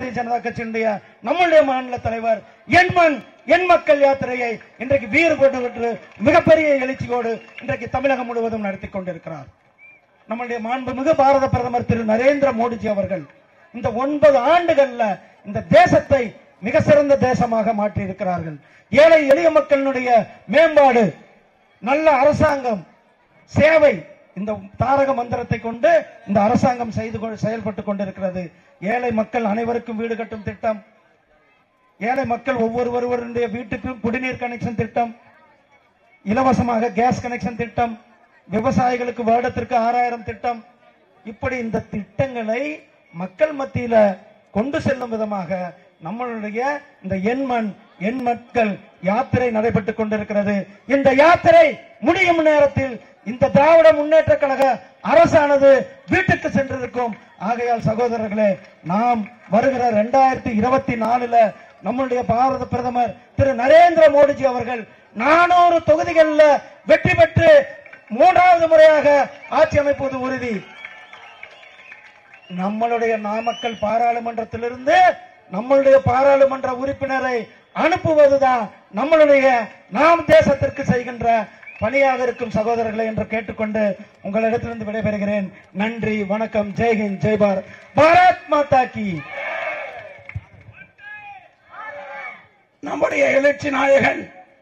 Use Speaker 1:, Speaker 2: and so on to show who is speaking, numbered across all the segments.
Speaker 1: பாரதிய ஜனதா கட்சியினுடைய நம்முடைய மாநில தலைவர் என் மண் என் மக்கள் யாத்திரையை இன்றைக்கு வீறு கொண்டு விட்டு மிகப்பெரிய எழுச்சியோடு இன்றைக்கு தமிழகம் முழுவதும் நடத்தி கொண்டிருக்கிறார் நம்முடைய மாண்புமிகு பாரத பிரதமர் திரு நரேந்திர மோடிஜி அவர்கள் இந்த ஒன்பது ஆண்டுகள்ல இந்த தேசத்தை மிக சிறந்த தேசமாக மாற்றி இருக்கிறார்கள் ஏழை எளிய மக்களினுடைய மேம்பாடு நல்ல அரசாங்கம் சேவை இந்த தாரக மந்திரத்தை கொண்டு இந்த அரசாங்கம் செய்து கொ- செயல்பட்டுக் கொண்டிருக்கிறது ஏழை மக்கள் அனைவருக்கும் வீடு கட்டும் திட்டம் ஏழை மக்கள் ஒவ்வொருவருடைய வீட்டுக்கும் குடிநீர் கனெக்ஷன் திட்டம் இலவசமாக கேஸ் கனெக்ஷன் திட்டம் விவசாயிகளுக்கு வருடத்திற்கு ஆறாயிரம் திட்டம் இப்படி இந்த திட்டங்களை மக்கள் மத்தியில கொண்டு செல்லும் விதமாக நம்மளுடைய இந்த எண்மண் எண் மக்கள் யாத்திரை நடைபெற்றுக் கொண்டிருக்கிறது இந்த யாத்திரை முடியும் நேரத்தில் இந்த திராவிட முன்னேற்ற கழக அரசானது வீட்டுக்கு சென்றிருக்கும் ஆகையால் சகோதரர்களே நாம் வருகிற இரண்டாயிரத்தி இருபத்தி நாலுல நம்முடைய பாரத பிரதமர் திரு நரேந்திர மோடிஜி அவர்கள் நானூறு தொகுதிகளில் வெற்றி பெற்று மூன்றாவது முறையாக ஆட்சி அமைப்பது உறுதி நம்மளுடைய நாமக்கல் பாராளுமன்றத்திலிருந்து நம்மளுடைய பாராளுமன்ற உறுப்பினரை அனுப்புவதுதான் நம்மளுடைய நாம் தேசத்திற்கு செய்கின்ற பணியாக இருக்கும் சகோதரர்களை என்று கேட்டுக்கொண்டு உங்களிடத்திலிருந்து விடைபெறுகிறேன் நன்றி வணக்கம் ஜெய்ஹிந்த் ஜெய் பாரத் பாரத் மாதா கி
Speaker 2: நம்முடைய எழுச்சி நாயகன்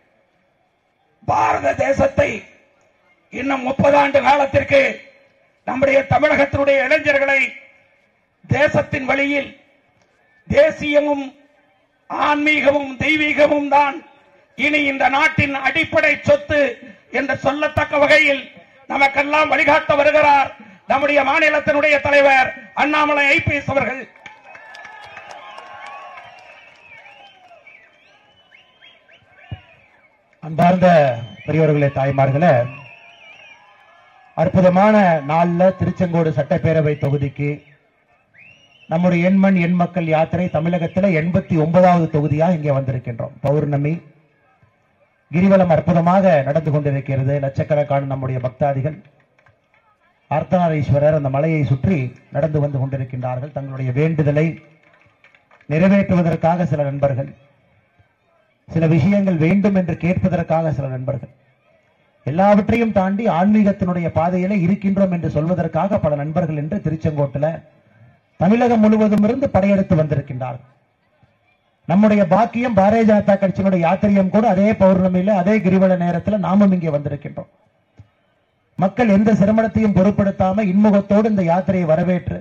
Speaker 2: பாரத தேசத்தை இன்னும் முப்பது ஆண்டு காலத்திற்கு நம்முடைய தமிழகத்தினுடைய இளைஞர்களை தேசத்தின் வழியில் தேசியமும் ஆன்மீகமும் தெய்வீகமும் தான் இனி இந்த நாட்டின் அடிப்படை சொத்து என்று சொல்லத்தக்க வகையில் நமக்கெல்லாம் வழிகாட்ட வருகிறார் நம்முடைய மாநிலத்தினுடைய தலைவர் அண்ணாமலை ஐபிஎஸ் அவர்கள்
Speaker 3: அன்பார்ந்த பெரியவர்களே தாய்மார்களே அற்புதமான நாள்ல திருச்செங்கோடு சட்டப்பேரவை தொகுதிக்கு நம்முடைய எண்மண் எண் மக்கள் யாத்திரை தமிழகத்தில் எண்பத்தி ஒன்பதாவது தொகுதியா இங்கே வந்திருக்கின்றோம் பௌர்ணமி கிரிவலம் அற்புதமாக நடந்து கொண்டிருக்கிறது லட்சக்கணக்கான நம்முடைய பக்தாதிகள் அர்த்தநாரீஸ்வரர் அந்த மலையை சுற்றி நடந்து வந்து கொண்டிருக்கின்றார்கள் தங்களுடைய வேண்டுதலை நிறைவேற்றுவதற்காக சில நண்பர்கள் சில விஷயங்கள் வேண்டும் என்று கேட்பதற்காக சில நண்பர்கள் எல்லாவற்றையும் தாண்டி ஆன்மீகத்தினுடைய பாதையில இருக்கின்றோம் என்று சொல்வதற்காக பல நண்பர்கள் என்று திருச்செங்கோட்டுல தமிழகம் முழுவதும் இருந்து படையெடுத்து வந்திருக்கின்றார்கள் நம்முடைய பாக்கியம் பாரதிய ஜனதா கட்சியினுடைய யாத்திரியம் கூட அதே பௌர்ணமியில அதே கிரிவல நேரத்துல நாமும் இங்கே வந்திருக்கின்றோம் மக்கள் எந்த சிரமணத்தையும் பொருட்படுத்தாம இன்முகத்தோடு இந்த யாத்திரையை வரவேற்று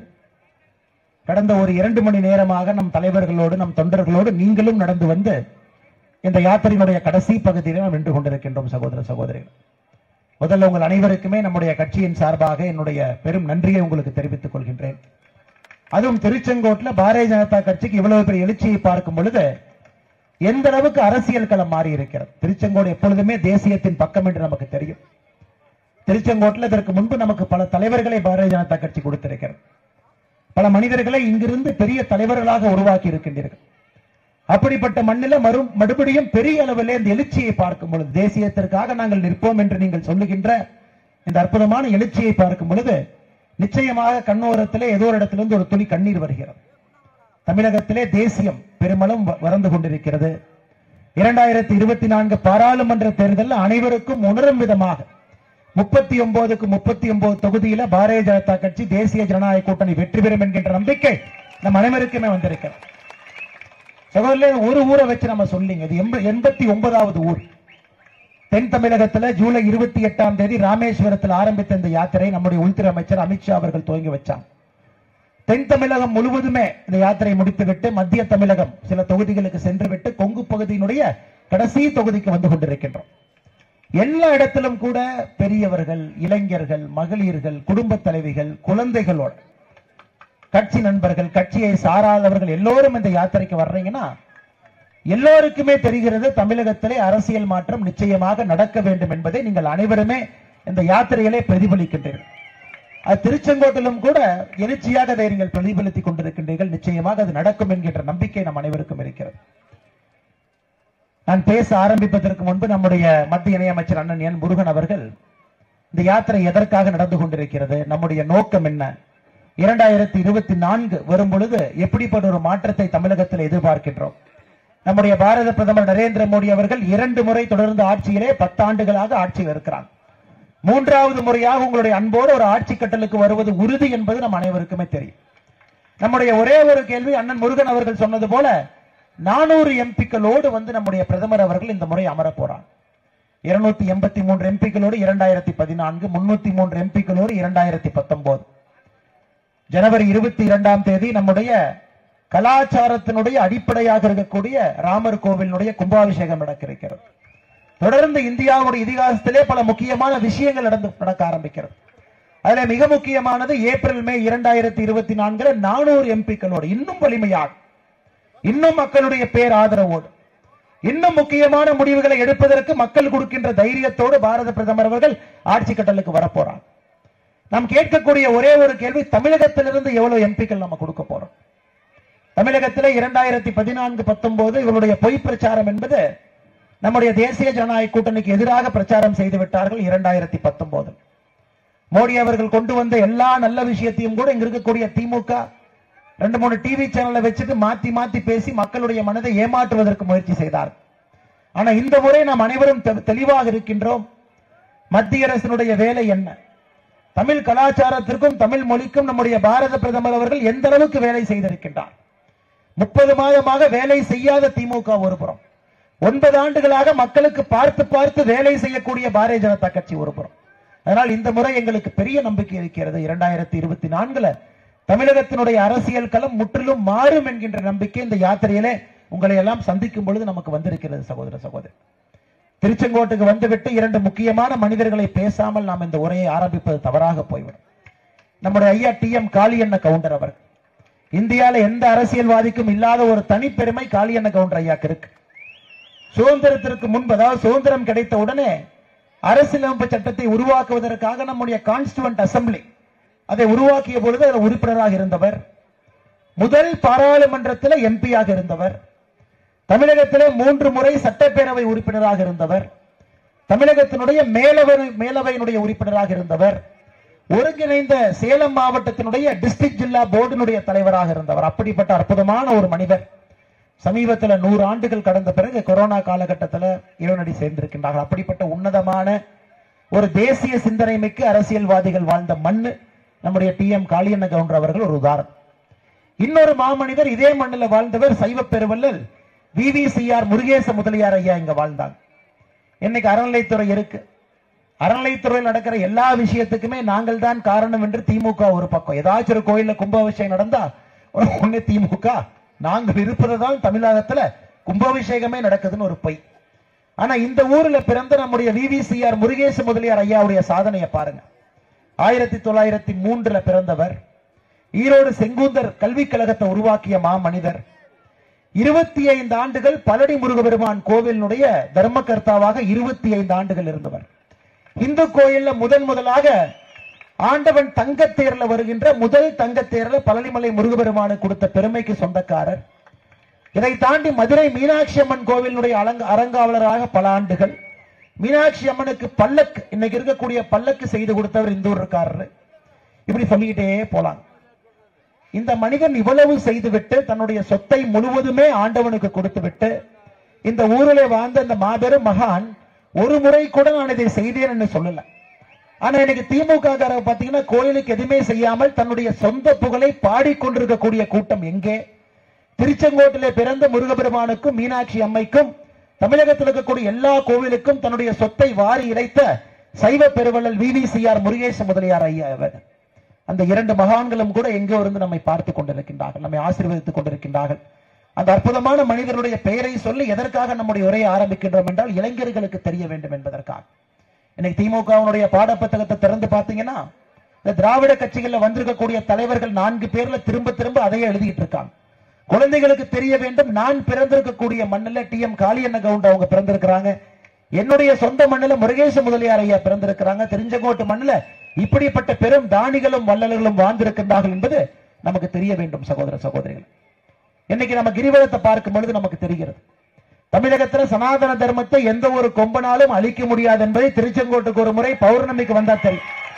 Speaker 3: கடந்த ஒரு இரண்டு மணி நேரமாக நம் தலைவர்களோடு நம் தொண்டர்களோடு நீங்களும் நடந்து வந்து இந்த யாத்திரையினுடைய கடைசி பகுதியில் நாம் நின்று கொண்டிருக்கின்றோம் சகோதர சகோதரிகள் முதல்ல உங்கள் அனைவருக்குமே நம்முடைய கட்சியின் சார்பாக என்னுடைய பெரும் நன்றியை உங்களுக்கு தெரிவித்துக் கொள்கின்றேன் அதுவும் திருச்செங்கோட்டுல பாரதிய ஜனதா கட்சிக்கு இவ்வளவு பெரிய எழுச்சியை பார்க்கும் பொழுது எந்த அளவுக்கு அரசியல் களம் மாறி இருக்கிறது திருச்செங்கோடு எப்பொழுதுமே தேசியத்தின் பக்கம் என்று நமக்கு தெரியும் திருச்செங்கோட்டில் இதற்கு முன்பு நமக்கு பல தலைவர்களை பாரதிய ஜனதா கட்சி கொடுத்திருக்கிறது பல மனிதர்களை இங்கிருந்து பெரிய தலைவர்களாக உருவாக்கி இருக்கின்றீர்கள் அப்படிப்பட்ட மண்ணில மறு மறுபடியும் பெரிய அளவில் இந்த எழுச்சியை பார்க்கும் பொழுது தேசியத்திற்காக நாங்கள் நிற்போம் என்று நீங்கள் சொல்லுகின்ற இந்த அற்புதமான எழுச்சியை பார்க்கும் பொழுது நிச்சயமாக கண்ணோரத்திலே ஏதோ ஒரு இடத்திலிருந்து ஒரு துளி கண்ணீர் வருகிறது தமிழகத்திலே தேசியம் பெருமளவும் வ- வறந்து கொண்டிருக்கிறது இரண்டாயிரத்தி இருபத்தி நான்கு பாராளுமன்ற தேர்தலில் அனைவருக்கும் உணரும் விதமாக முப்பத்தி ஒன்பதுக்கு முப்பத்தி ஒன்பது தொகுதியில பாரதிய ஜனதா கட்சி தேசிய ஜனநாயக கூட்டணி வெற்றி பெறும் என்கின்ற நம்பிக்கை நம் அனைவருக்குமே வந்திருக்கிறது சகோதரர்களே ஒரு ஊரை வச்சு நம்ம சொல்லிங்க இது எண்ப- எண்பத்தி ஒன்பதாவது ஊர் தென் தமிழகத்துல ஜூலை இருபத்தி எட்டாம் தேதி ராமேஸ்வரத்தில் ஆரம்பித்த இந்த யாத்திரை நம்முடைய உள்துறை அமைச்சர் அமித்ஷா அவர்கள் துவங்கி வச்சாங்க தென் தமிழகம் முழுவதுமே இந்த யாத்திரை முடித்துவிட்டு மத்திய தமிழகம் சில தொகுதிகளுக்கு சென்று விட்டு கொங்கு பகுதியினுடைய கடைசி தொகுதிக்கு வந்து கொண்டிருக்கின்றோம் எல்லா இடத்திலும் கூட பெரியவர்கள் இளைஞர்கள் மகளிர்கள் குடும்ப தலைவிகள் குழந்தைகளோட கட்சி நண்பர்கள் கட்சியை சாராதவர்கள் எல்லோரும் இந்த யாத்திரைக்கு வர்றீங்கன்னா எல்லோருக்குமே தெரிகிறது தமிழகத்திலே அரசியல் மாற்றம் நிச்சயமாக நடக்க வேண்டும் என்பதை நீங்கள் அனைவருமே இந்த யாத்திரையிலே பிரதிபலிக்கின்றீர்கள் அது திருச்செங்கோட்டிலும் கூட எழுச்சியாக அதை நீங்கள் பிரதிபலித்துக் கொண்டிருக்கின்றீர்கள் நிச்சயமாக அது நடக்கும் என்கின்ற நம்பிக்கை நம் அனைவருக்கும் இருக்கிறது நான் பேச ஆரம்பிப்பதற்கு முன்பு நம்முடைய மத்திய இணையமைச்சர் அண்ணன் என் முருகன் அவர்கள் இந்த யாத்திரை எதற்காக நடந்து கொண்டிருக்கிறது நம்முடைய நோக்கம் என்ன இரண்டாயிரத்தி இருபத்தி நான்கு வரும் பொழுது எப்படிப்பட்ட ஒரு மாற்றத்தை தமிழகத்தில் எதிர்பார்க்கின்றோம் நம்முடைய பாரத பிரதமர் நரேந்திர மோடி அவர்கள் இரண்டு முறை தொடர்ந்து ஆட்சியிலே பத்தாண்டுகளாக ஆட்சியில் இருக்கிறார் மூன்றாவது முறையாக உங்களுடைய அன்போடு ஒரு ஆட்சி கட்டலுக்கு வருவது உறுதி என்பது நம் அனைவருக்குமே தெரியும் நம்முடைய ஒரே ஒரு கேள்வி அண்ணன் முருகன் அவர்கள் சொன்னது போல நானூறு எம்பிக்களோடு வந்து நம்முடைய பிரதமர் அவர்கள் இந்த முறை அமர போறார் இருநூத்தி எண்பத்தி மூன்று எம்பிக்களோடு இரண்டாயிரத்தி பதினான்கு முன்னூத்தி மூன்று எம்பிக்களோடு இரண்டாயிரத்தி பத்தொன்பது ஜனவரி இருபத்தி இரண்டாம் தேதி நம்முடைய கலாச்சாரத்தினுடைய அடிப்படையாக இருக்கக்கூடிய ராமர் கோவிலினுடைய கும்பாபிஷேகம் நடக்க இருக்கிறது தொடர்ந்து இந்தியாவுடைய இதிகாசத்திலே பல முக்கியமான விஷயங்கள் நடந்து நடக்க ஆரம்பிக்கிறது அதுல மிக முக்கியமானது ஏப்ரல் மே இரண்டாயிரத்தி இருபத்தி நான்குல நானூறு எம்பிக்களோடு இன்னும் வலிமையாக இன்னும் மக்களுடைய பேர் ஆதரவோடு இன்னும் முக்கியமான முடிவுகளை எடுப்பதற்கு மக்கள் கொடுக்கின்ற தைரியத்தோடு பாரத பிரதமர் அவர்கள் ஆட்சி கட்டலுக்கு வரப்போறார் நாம் கேட்கக்கூடிய ஒரே ஒரு கேள்வி தமிழகத்திலிருந்து எவ்வளவு எம்பிக்கள் நம்ம கொடுக்க போறோம் தமிழகத்திலே இரண்டாயிரத்தி பதினான்கு பத்தொன்பது இவருடைய பொய் பிரச்சாரம் என்பது நம்முடைய தேசிய ஜனநாயக கூட்டணிக்கு எதிராக பிரச்சாரம் செய்து விட்டார்கள் இரண்டாயிரத்தி பத்தொன்பது மோடி அவர்கள் கொண்டு வந்த எல்லா நல்ல விஷயத்தையும் கூட இங்க இருக்கக்கூடிய திமுக ரெண்டு மூணு டிவி சேனலை வச்சுட்டு மாத்தி மாத்தி பேசி மக்களுடைய மனதை ஏமாற்றுவதற்கு முயற்சி செய்தார் ஆனா இந்த முறை நாம் அனைவரும் தெ- தெளிவாக இருக்கின்றோம் மத்திய அரசினுடைய வேலை என்ன தமிழ் கலாச்சாரத்திற்கும் தமிழ் மொழிக்கும் நம்முடைய பாரத பிரதமர் அவர்கள் எந்த அளவுக்கு வேலை செய்திருக்கின்றார் முப்பது மாதமாக வேலை செய்யாத திமுக ஒரு புறம் ஒன்பது ஆண்டுகளாக மக்களுக்கு பார்த்து பார்த்து வேலை செய்யக்கூடிய பாரதிய ஜனதா கட்சி ஒரு புறம் அதனால் இந்த முறை எங்களுக்கு பெரிய நம்பிக்கை இருக்கிறது இரண்டாயிரத்தி இருபத்தி நான்குல தமிழகத்தினுடைய அரசியல் களம் முற்றிலும் மாறும் என்கின்ற நம்பிக்கை இந்த யாத்திரையிலே உங்களை எல்லாம் சந்திக்கும் பொழுது நமக்கு வந்திருக்கிறது சகோதர சகோதரி திருச்செங்கோட்டுக்கு வந்துவிட்டு இரண்டு முக்கியமான மனிதர்களை பேசாமல் நாம் இந்த உரையை ஆரம்பிப்பது தவறாக போய்விடும் நம்முடைய ஐயா டி எம் காளியண்ண கவுண்டர் அவர் இந்தியால எந்த அரசியல்வாதிக்கும் இல்லாத ஒரு தனிப்பெருமை காளியண்ண கவுண்டர் ஐயாக்கு இருக்கு சுதந்திரத்திற்கு முன்பு அதாவது சுதந்திரம் கிடைத்த உடனே அரசியலமைப்பு சட்டத்தை உருவாக்குவதற்காக நம்முடைய கான்ஸ்டியூவன்ட் அசெம்பிளி அதை உருவாக்கிய பொழுது அதில் உறுப்பினராக இருந்தவர் முதல் பாராளுமன்றத்தில் எம்பியாக இருந்தவர் தமிழகத்திலே மூன்று முறை சட்டப்பேரவை உறுப்பினராக இருந்தவர் தமிழகத்தினுடைய மேலவை மேலவையினுடைய உறுப்பினராக இருந்தவர் ஒருங்கிணைந்த சேலம் மாவட்டத்தினுடைய டிஸ்ட்ரிக்ட் ஜில்லா போர்டினுடைய தலைவராக இருந்தவர் அப்படிப்பட்ட அற்புதமான ஒரு மனிதர் சமீபத்தில் நூறு ஆண்டுகள் கடந்த பிறகு கொரோனா காலகட்டத்தில் இறைவனடி சேர்ந்திருக்கின்றார்கள் அப்படிப்பட்ட உன்னதமான ஒரு தேசிய சிந்தனை மிக்க அரசியல்வாதிகள் வாழ்ந்த மண்ணு நம்முடைய டி எம் காளியண்ண கவுண்டர் அவர்கள் ஒரு உதாரணம் இன்னொரு மாமனிதர் இதே மண்ணில் வாழ்ந்தவர் சைவ பெருவல்லல் விவிசிஆர் முருகேச முதலியார் ஐயா இங்க வாழ்ந்தாங்க இன்னைக்கு அறநிலைத்துறை இருக்கு அறநிலைத்துறையில் நடக்கிற எல்லா விஷயத்துக்குமே நாங்கள் தான் காரணம் என்று திமுக ஒரு பக்கம் ஏதாச்சும் ஒரு கோயில்ல கும்பாபிஷேகம் நடந்தா ஒண்ணு திமுக நாங்கள் இருப்பதுதான் தமிழகத்துல கும்பாபிஷேகமே நடக்குதுன்னு ஒரு பொய் ஆனா இந்த ஊர்ல பிறந்த நம்முடைய விவிசிஆர் முருகேச முதலியார் ஐயாவுடைய சாதனையை பாருங்க ஆயிரத்தி தொள்ளாயிரத்தி மூன்றுல பிறந்தவர் ஈரோடு செங்குந்தர் கல்விக் கழகத்தை உருவாக்கிய மாமனிதர் இருபத்தி ஐந்து ஆண்டுகள் பழனி முருகபெருமான் கோவிலினுடைய தர்மகர்த்தாவாக இருபத்தி ஐந்து ஆண்டுகள் இருந்தவர் இந்து கோயில்ல முதன் முதலாக ஆண்டவன் தங்கத்தேர்ல வருகின்ற முதல் தங்கத்தேர்ல பழனிமலை முருகபெருமானுக்கு கொடுத்த பெருமைக்கு சொந்தக்காரர் இதை தாண்டி மதுரை மீனாட்சி அம்மன் கோவிலினுடைய அலங்க அரங்காவலராக பல ஆண்டுகள் மீனாட்சி அம்மனுக்கு பல்லக்கு இன்னைக்கு இருக்கக்கூடிய பல்லக்கு செய்து கொடுத்தவர் இந்த ஊர்க்காரர் இப்படி சொல்லிக்கிட்டே போலாம் இந்த மனிதன் இவ்வளவு செய்துவிட்டு தன்னுடைய சொத்தை முழுவதுமே ஆண்டவனுக்கு கொடுத்துவிட்டு இந்த ஊரிலே வாழ்ந்த இந்த மாபெரும் மகான் ஒரு முறை கூட நான் இதை செய்தேன் என்று சொல்லல ஆனா இன்னைக்கு திமுக காரங்க பாத்தீங்கன்னா கோயிலுக்கு எதுவுமே செய்யாமல் தன்னுடைய சொந்த புகழை பாடிக்கொண்டிருக்கக்கூடிய கூட்டம் எங்கே திருச்செங்கோட்டிலே பிறந்த முருகபெருமானுக்கும் மீனாட்சி அம்மைக்கும் தமிழகத்தில் இருக்கக்கூடிய எல்லா கோவிலுக்கும் தன்னுடைய சொத்தை வாரி இறைத்த சைவ பெருவள்ளல் விவிசிஆர் முருகேச முதலியார் ஐயா அவர் அந்த இரண்டு மகான்களும் கூட எங்கோ இருந்து நம்மை பார்த்து கொண்டிருக்கின்றார்கள் நம்மை ஆசீர்வதித்துக் கொண்டிருக்கின்றார்கள் அந்த அற்புதமான மனிதனுடைய பெயரை சொல்லி எதற்காக நம்முடைய உரையை ஆரம்பிக்கின்றோம் என்றால் இளைஞர்களுக்கு தெரிய வேண்டும் என்பதற்காக இன்னைக்கு திமுகவினுடைய பாடப்புத்தகத்தை திறந்து பார்த்தீங்கன்னா இந்த திராவிட கட்சிகள்ல வந்திருக்கக்கூடிய தலைவர்கள் நான்கு பேர்ல திரும்ப திரும்ப அதையே எழுதிட்டு இருக்காங்க குழந்தைகளுக்கு தெரிய வேண்டும் நான் பிறந்திருக்கக்கூடிய மண்ணில் டி எம் காளியண்ண கவுண்ட் அவங்க பிறந்திருக்கிறாங்க என்னுடைய சொந்த மண்ணில் முருகேச முதலியார் ஐயா பிறந்திருக்கிறாங்க தெரிஞ்சகோட்டு மண்ணில் இப்படிப்பட்ட பெரும் தானிகளும் வள்ளல்களும் வாழ்ந்திருக்கின்றார்கள் என்பது நமக்கு தெரிய வேண்டும் சகோதர சகோதரிகள் இன்னைக்கு நம்ம கிரிவலத்தை பார்க்கும் பொழுது நமக்கு தெரிகிறது தமிழகத்துல சனாதன தர்மத்தை எந்த ஒரு கொம்பனாலும் அழிக்க முடியாது என்பதை திருச்செங்கோட்டுக்கு ஒரு முறை பௌர்ணமிக்கு வந்தா தெரியும்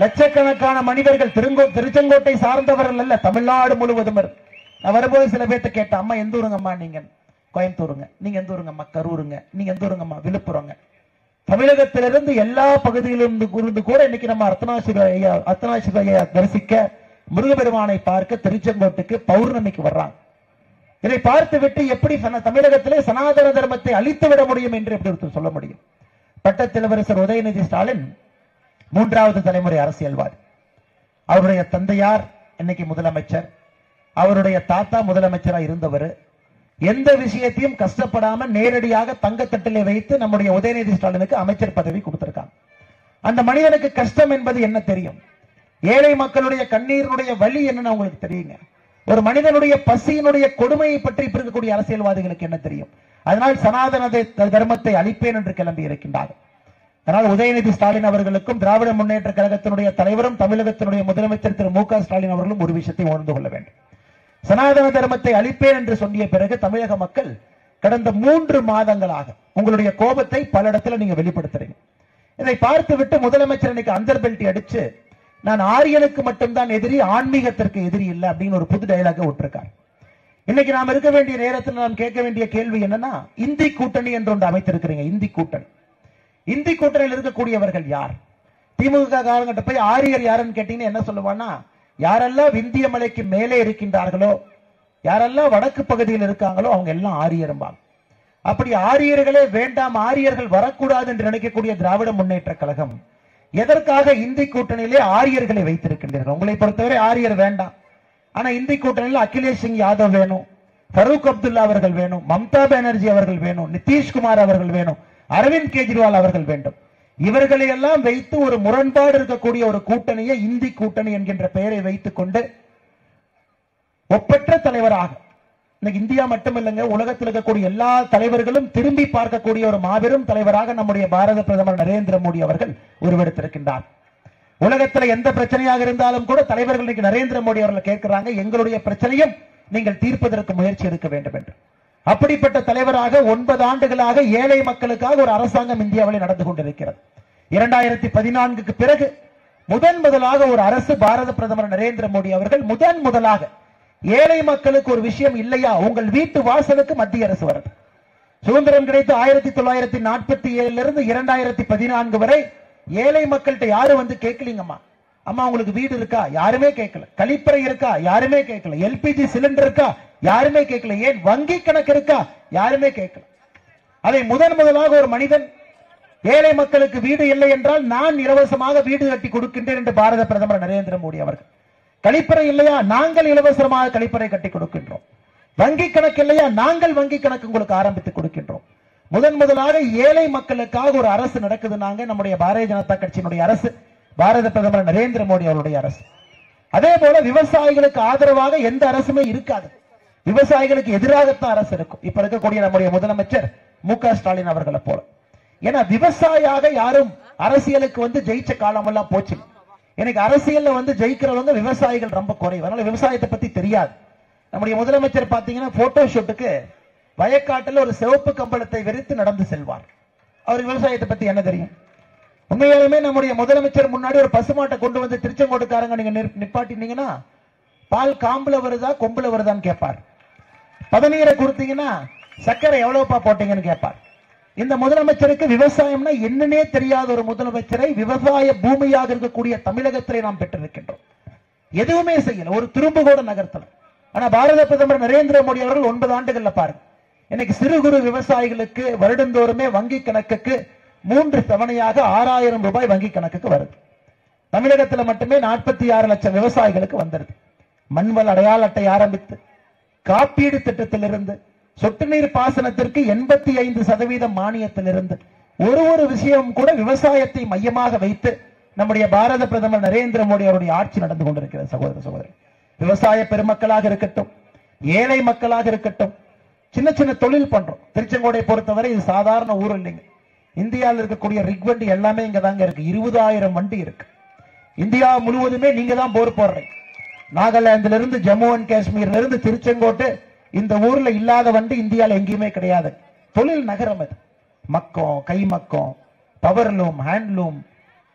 Speaker 3: லட்சக்கணக்கான மனிதர்கள் திருங்கோ திருச்செங்கோட்டை சார்ந்தவர்கள் அல்ல தமிழ்நாடு முழுவதும் இருக்கு. நான் வரும்போது சில பேர்த்த கேட்டேன் அம்மா எந்த ஊருங்கம்மா நீங்க கோயம்புத்தூருங்க நீங்க எந்த ஊருங்கம்மா கரூருங்க நீங்க எந்த ஊருங்கம்மா விழுப்புரங்க தமிழகத்திலிருந்து எல்லா பகுதியிலும் இருந்து இருந்து கூட இன்னைக்கு நம்ம அர்த்தநாசிவ ஐயா அர்த்தநாசிவ ஐயா தரிசிக்க முருகபெருமானை பார்க்க திருச்செங்கோட்டுக்கு பௌர்ணமிக்கு வர்றாங்க இதை பார்த்து விட்டு எப்படி சன- தமிழகத்திலே சனாதன தர்மத்தை அழித்து விட முடியும் என்று எப்படி ஒருத்தர் சொல்ல முடியும் பட்டத்திலவரசர் உதயநிதி ஸ்டாலின் மூன்றாவது தலைமுறை அரசியல்வாதி அவருடைய தந்தையார் இன்னைக்கு முதலமைச்சர் அவருடைய தாத்தா முதலமைச்சரா இருந்தவர் எந்த விஷயத்தையும் கஷ்டப்படாம நேரடியாக தங்கத்தட்டிலே வைத்து நம்முடைய உதயநிதி ஸ்டாலினுக்கு அமைச்சர் பதவி கொடுத்திருக்காங்க அந்த மனிதனுக்கு கஷ்டம் என்பது என்ன தெரியும் ஏழை மக்களுடைய கண்ணீருடைய வலி என்னன்னு உங்களுக்கு தெரியுங்க ஒரு மனிதனுடைய பசியினுடைய கொடுமையை பற்றி இப்ப இருக்கக்கூடிய அரசியல்வாதிகளுக்கு என்ன தெரியும் அதனால் சனாதன த- தர்மத்தை அழிப்பேன் என்று கிளம்பி இருக்கின்றார்கள் அதனால் உதயநிதி ஸ்டாலின் அவர்களுக்கும் திராவிட முன்னேற்ற கழகத்தினுடைய தலைவரும் தமிழகத்தினுடைய முதலமைச்சர் திரு மு க ஸ்டாலின் அவர்களும் ஒரு விஷயத்தை உணர்ந்து கொள்ள வேண்டும் சனாதன தர்மத்தை அழிப்பேன் என்று சொன்னிய பிறகு தமிழக மக்கள் கடந்த மூன்று மாதங்களாக உங்களுடைய கோபத்தை பல இடத்துல நீங்க வெளிப்படுத்துறீங்க இதை பார்த்து விட்டு முதலமைச்சர் இன்னைக்கு அந்தர் பெல்ட்டி அடிச்சு நான் ஆரியனுக்கு மட்டும்தான் எதிரி ஆன்மீகத்திற்கு எதிரி இல்லை அப்படின்னு ஒரு புது டயலாக விட்டுருக்கார் இன்னைக்கு நாம் இருக்க வேண்டிய நேரத்தில் நாம் கேட்க வேண்டிய கேள்வி என்னன்னா இந்தி கூட்டணி என்று ஒன்று அமைத்திருக்கிறீங்க இந்தி கூட்டணி இந்தி கூட்டணியில் இருக்கக்கூடியவர்கள் யார் திமுக காரங்கிட்ட போய் ஆரியர் யாருன்னு கேட்டீங்கன்னா என்ன சொல்லுவான்னா யாரெல்லாம் விந்திய மலைக்கு மேலே இருக்கின்றார்களோ யாரெல்லாம் வடக்கு பகுதியில் இருக்காங்களோ அவங்க எல்லாம் ஆரியரும்பாங்க அப்படி ஆரியர்களே வேண்டாம் ஆரியர்கள் வரக்கூடாது என்று நினைக்கக்கூடிய திராவிட முன்னேற்ற கழகம் எதற்காக இந்தி கூட்டணியிலே ஆரியர்களை வைத்திருக்கின்றீர்கள் உங்களை பொறுத்தவரை ஆரியர் வேண்டாம் ஆனா இந்தி கூட்டணியில் அகிலேஷ் சிங் யாதவ் வேணும் ஃபரூக் அப்துல்லா அவர்கள் வேணும் மம்தா பானர்ஜி அவர்கள் வேணும் நிதிஷ்குமார் அவர்கள் வேணும் அரவிந்த் கெஜ்ரிவால் அவர்கள் வேண்டும் இவர்களை எல்லாம் வைத்து ஒரு முரண்பாடு இருக்கக்கூடிய ஒரு கூட்டணியை இந்தி கூட்டணி என்கின்ற பெயரை வைத்துக் கொண்டு ஒப்பற்ற தலைவராக இன்னைக்கு இந்தியா மட்டும் இல்லைங்க உலகத்தில் இருக்கக்கூடிய எல்லா தலைவர்களும் திரும்பி பார்க்கக்கூடிய ஒரு மாபெரும் தலைவராக நம்முடைய பாரத பிரதமர் நரேந்திர மோடி அவர்கள் உருவெடுத்திருக்கின்றார் உலகத்துல எந்த பிரச்சனையாக இருந்தாலும் கூட தலைவர்கள் இன்னைக்கு நரேந்திர மோடி அவர்கள் கேட்கிறாங்க எங்களுடைய பிரச்சனையும் நீங்கள் தீர்ப்பதற்கு முயற்சி எடுக்க வேண்டும் என்று அப்படிப்பட்ட தலைவராக ஒன்பது ஆண்டுகளாக ஏழை மக்களுக்காக ஒரு அரசாங்கம் இந்தியாவில் நடந்து கொண்டிருக்கிறது இரண்டாயிரத்தி பதினான்குக்கு பிறகு முதன் முதலாக ஒரு அரசு பாரத பிரதமர் நரேந்திர மோடி அவர்கள் முதன் முதலாக ஏழை மக்களுக்கு ஒரு விஷயம் இல்லையா உங்கள் வீட்டு வாசலுக்கு மத்திய அரசு வருது சுதந்திரம் கிடைத்து ஆயிரத்தி தொள்ளாயிரத்தி நாற்பத்தி ஏழுல இருந்து இரண்டாயிரத்தி பதினான்கு வரை ஏழை மக்கள்கிட்ட யாரும் வந்து கேட்கலீங்கம்மா அம்மா உங்களுக்கு வீடு இருக்கா யாருமே கேட்கல கழிப்பறை இருக்கா யாருமே கேட்கல எல்பிஜி சிலிண்டர் இருக்கா யாருமே கேட்கல ஏன் வங்கி கணக்கு இருக்கா யாருமே கேட்கல அதை முதன் முதலாக ஒரு மனிதன் ஏழை மக்களுக்கு வீடு இல்லை என்றால் நான் இலவசமாக வீடு கட்டி கொடுக்கின்றேன் என்று பாரத பிரதமர் நரேந்திர மோடி அவர்கள் கழிப்பறை இல்லையா நாங்கள் இலவசமாக கழிப்பறை கட்டி கொடுக்கின்றோம் வங்கி கணக்கு இல்லையா நாங்கள் வங்கி கணக்கு உங்களுக்கு ஆரம்பித்து கொடுக்கின்றோம் முதன் முதலாக ஏழை மக்களுக்காக ஒரு அரசு நடக்குதுனாங்க நம்முடைய பாரதிய ஜனதா கட்சியினுடைய அரசு பாரத பிரதமர் நரேந்திர மோடி அவருடைய அரசு அதே போல விவசாயிகளுக்கு ஆதரவாக எந்த அரசுமே இருக்காது விவசாயிகளுக்கு எதிராகத்தான் அரசு இருக்கும் இப்ப இருக்கக்கூடிய நம்முடைய முதலமைச்சர் மு க ஸ்டாலின் அவர்களை போல ஏன்னா விவசாயியாக யாரும் அரசியலுக்கு வந்து ஜெயிச்ச காலம் எல்லாம் போச்சு எனக்கு அரசியல்ல வந்து ஜெயிக்கிறவங்க விவசாயிகள் ரொம்ப குறைவு அதனால விவசாயத்தை பத்தி தெரியாது நம்முடைய முதலமைச்சர் பாத்தீங்கன்னா போட்டோ ஷூட்டுக்கு வயக்காட்டுல ஒரு சிவப்பு கம்பளத்தை விரித்து நடந்து செல்வார் அவர் விவசாயத்தை பத்தி என்ன தெரியும் உண்மையாலுமே நம்முடைய முதலமைச்சர் முன்னாடி ஒரு பசுமாட்டை கொண்டு வந்து திருச்செங்கோட்டுக்காரங்க நீங்க நிற்- நிப்பாட்டினீங்கன்னா பால் காம்புல வருதா கொம்புல வருதான்னு கேட்பார் பதநீரை கொடுத்தீங்கன்னா சர்க்கரை எவ்வளவுப்பா போட்டீங்கன்னு கேட்பார் இந்த முதலமைச்சருக்கு விவசாயம்னா என்னன்னே தெரியாத ஒரு முதலமைச்சரை விவசாய பூமியாக இருக்கக்கூடிய தமிழகத்திலே நாம் பெற்றிருக்கின்றோம் எதுவுமே செய்யல ஒரு திரும்ப கூட நகர்த்தல ஆனா பாரத பிரதமர் நரேந்திர மோடி அவர்கள் ஒன்பது ஆண்டுகள்ல பாருங்க இன்னைக்கு சிறு குறு விவசாயிகளுக்கு வருடந்தோறுமே வங்கி கணக்குக்கு மூன்று தவணையாக ஆறாயிரம் ரூபாய் வங்கி கணக்குக்கு வருது தமிழகத்துல மட்டுமே நாற்பத்தி ஆறு லட்சம் விவசாயிகளுக்கு வந்துருது மண்வள அடையாள அட்டை ஆரம்பித்து காப்பீடு திட்டத்திலிருந்து சொட்டு நீர் பாசனத்திற்கு எண்பத்தி ஐந்து சதவீதம் மானியத்திலிருந்து ஒரு ஒரு விஷயம் கூட விவசாயத்தை மையமாக வைத்து நம்முடைய பாரத பிரதமர் நரேந்திர மோடி அவருடைய ஆட்சி நடந்து கொண்டிருக்கிறது சகோதர சகோதரி விவசாய பெருமக்களாக இருக்கட்டும் ஏழை மக்களாக இருக்கட்டும் சின்ன சின்ன தொழில் பண்றோம் திருச்செங்கோடை பொறுத்தவரை இது சாதாரண ஊர் இல்லைங்க இந்தியாவில் இருக்கக்கூடிய ரிக் வண்டி எல்லாமே இங்க தாங்க இருக்கு இருபதாயிரம் வண்டி இருக்கு இந்தியா முழுவதுமே நீங்க தான் போர் போடுறீங்க நாகாலாந்துல இருந்து ஜம்மு அண்ட் காஷ்மீர்ல இருந்து திருச்செங்கோட்டு இந்த ஊர்ல இல்லாத வண்டி இந்தியால எங்கேயுமே கிடையாது தொழில் நகரம் அது மக்கம் கைமக்கம் பவர்லூம் ஹேண்ட்லூம்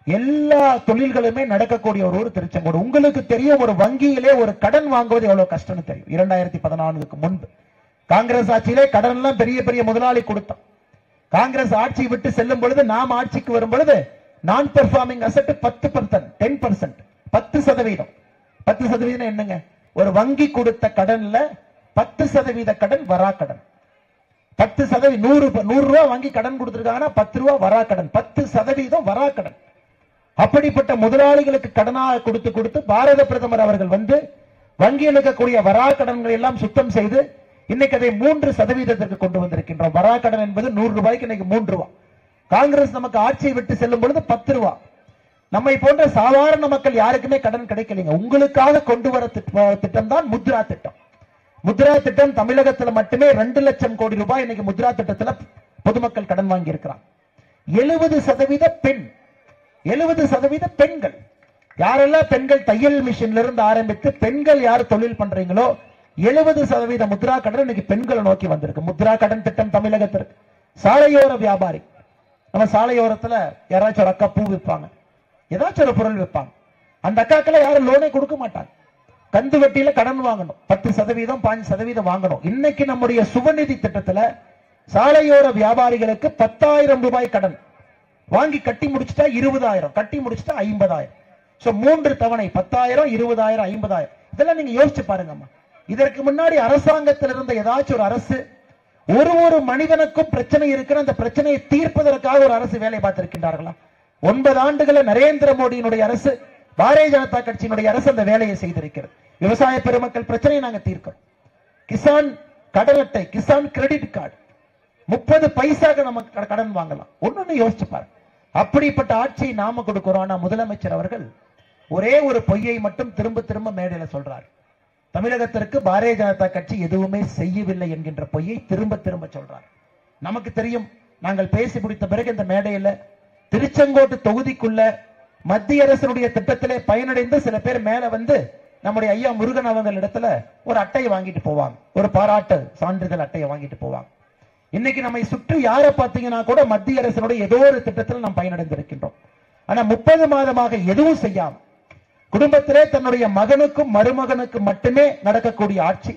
Speaker 3: எல்லா தொழில்களுமே நடக்கக்கூடிய ஒரு ஊர் திருச்செங்கோடு உங்களுக்கு தெரியும் ஒரு வங்கியிலே ஒரு கடன் வாங்குவது எவ்வளவு கஷ்டம்னு தெரியும் இரண்டாயிரத்தி பதினான்குக்கு முன்பு காங்கிரஸ் ஆட்சியிலே கடன் எல்லாம் பெரிய பெரிய முதலாளி கொடுத்தான் காங்கிரஸ் ஆட்சி விட்டு செல்லும் பொழுது நாம் ஆட்சிக்கு வரும் பொழுது நான் பெர்ஃபார்மிங் அசட் பத்து பர்சன்ட் டென் பர்சன்ட் பத்து சதவீதம் பத்து சதவீதம் என்னங்க ஒரு வங்கி கொடுத்த கடன்ல பத்து சதவீத கடன் வரா கடன் பத்து சதவீதம் நூறு நூறு ரூபாய் வாங்கி கடன் கொடுத்திருக்காங்கன்னா பத்து ரூபாய் வரா கடன் பத்து சதவீதம் வரா கடன் அப்படிப்பட்ட முதலாளிகளுக்கு கடனாக கொடுத்து கொடுத்து பாரத பிரதமர் அவர்கள் வந்து வங்கியில் இருக்கக்கூடிய வரா கடன்களை எல்லாம் சுத்தம் செய்து இன்னைக்கு அதை மூன்று சதவீதத்திற்கு கொண்டு வந்திருக்கின்றோம் வரா கடன் என்பது நூறு ரூபாய்க்கு இன்னைக்கு மூன்று ரூபாய் காங்கிரஸ் நமக்கு ஆட்சியை விட்டு செல்லும் பொழுது பத்து ரூபாய் நம்மை போன்ற சாதாரண மக்கள் யாருக்குமே கடன் கிடைக்கலைங்க உங்களுக்காக கொண்டு வர திட்டம் தான் முத்ரா திட்டம் முத்ரா திட்டம் தமிழகத்துல மட்டுமே ரெண்டு லட்சம் கோடி ரூபாய் இன்னைக்கு முத்ரா திட்டத்துல பொதுமக்கள் கடன் வாங்கி இருக்கிறாங்க எழுபது சதவீத பெண் எழுபது சதவீத பெண்கள் யாரெல்லாம் பெண்கள் தையல் மிஷின்ல இருந்து ஆரம்பித்து பெண்கள் யார் தொழில் பண்றீங்களோ எழுபது சதவீத முத்ரா கடன் இன்னைக்கு பெண்களை நோக்கி வந்திருக்கு முத்ரா கடன் திட்டம் தமிழகத்திற்கு சாலையோர வியாபாரி நம்ம சாலையோரத்துல யாராச்சும் ஒரு அக்கா பூ விற்பாங்க ஏதாச்சும் ஒரு பொருள் விற்பாங்க அந்த அக்காக்களை யாரும் லோனே கொடுக்க மாட்டாங்க கந்து வட்டியில கடன் வாங்கணும் பத்து சதவீதம் பாஞ்சு சதவீதம் வாங்கணும் இன்னைக்கு நம்முடைய சுபநிதி திட்டத்துல சாலையோர வியாபாரிகளுக்கு பத்தாயிரம் ரூபாய் கடன் வாங்கி கட்டி முடிச்சுட்டா இருபதாயிரம் கட்டி முடிச்சுட்டா ஐம்பதாயிரம் சோ மூன்று தவணை பத்தாயிரம் இருபதாயிரம் ஐம்பதாயிரம் இதெல்லாம் நீங்க யோசிச்சு பாருங்கம்மா இதற்கு முன்னாடி அரசாங்கத்தில் இருந்த ஏதாச்சும் ஒரு அரசு ஒரு ஒரு மனிதனுக்கும் பிரச்சனை இருக்கிற அந்த பிரச்சனையை தீர்ப்பதற்காக ஒரு அரசு வேலை பார்த்திருக்கின்றார்களா ஒன்பது ஆண்டுகள நரேந்திர மோடியினுடைய அரசு பாரதிய ஜனதா கட்சியினுடைய அரசு அந்த வேலையை செய்திருக்கிறது விவசாய பெருமக்கள் பிரச்சனையை நாங்க தீர்க்கிறோம் கிசான் கடன் அட்டை கிசான் கிரெடிட் கார்டு முப்பது பைசாக்கு நமக்கு கட- கடன் வாங்கலாம் ஒண்ணு யோசிச்சு பாருங்க அப்படிப்பட்ட ஆட்சியை நாம கொடுக்கிறோம் ஆனா முதலமைச்சர் அவர்கள் ஒரே ஒரு பொய்யை மட்டும் திரும்ப திரும்ப மேடையில சொல்றார் தமிழகத்திற்கு பாரதிய ஜனதா கட்சி எதுவுமே செய்யவில்லை என்கின்ற பொய்யை திரும்ப திரும்ப சொல்றார் நமக்கு தெரியும் நாங்கள் பேசி முடித்த பிறகு இந்த மேடையில திருச்செங்கோட்டு தொகுதிக்குள்ள மத்திய அரசினுடைய திட்டத்திலே பயனடைந்து சில பேர் மேல வந்து நம்முடைய ஐயா முருகன் அவங்கள் இடத்துல ஒரு அட்டையை வாங்கிட்டு போவாங்க ஒரு பாராட்டு சான்றிதழ் அட்டையை வாங்கிட்டு போவாங்க இன்னைக்கு நம்மை சுற்றி யாரை பார்த்தீங்கன்னா கூட மத்திய அரசினுடைய ஏதோ ஒரு திட்டத்தில் நாம் பயனடைந்திருக்கின்றோம் ஆனா முப்பது மாதமாக எதுவும் செய்யாம குடும்பத்திலே தன்னுடைய மகனுக்கும் மருமகனுக்கும் மட்டுமே நடக்கக்கூடிய ஆட்சி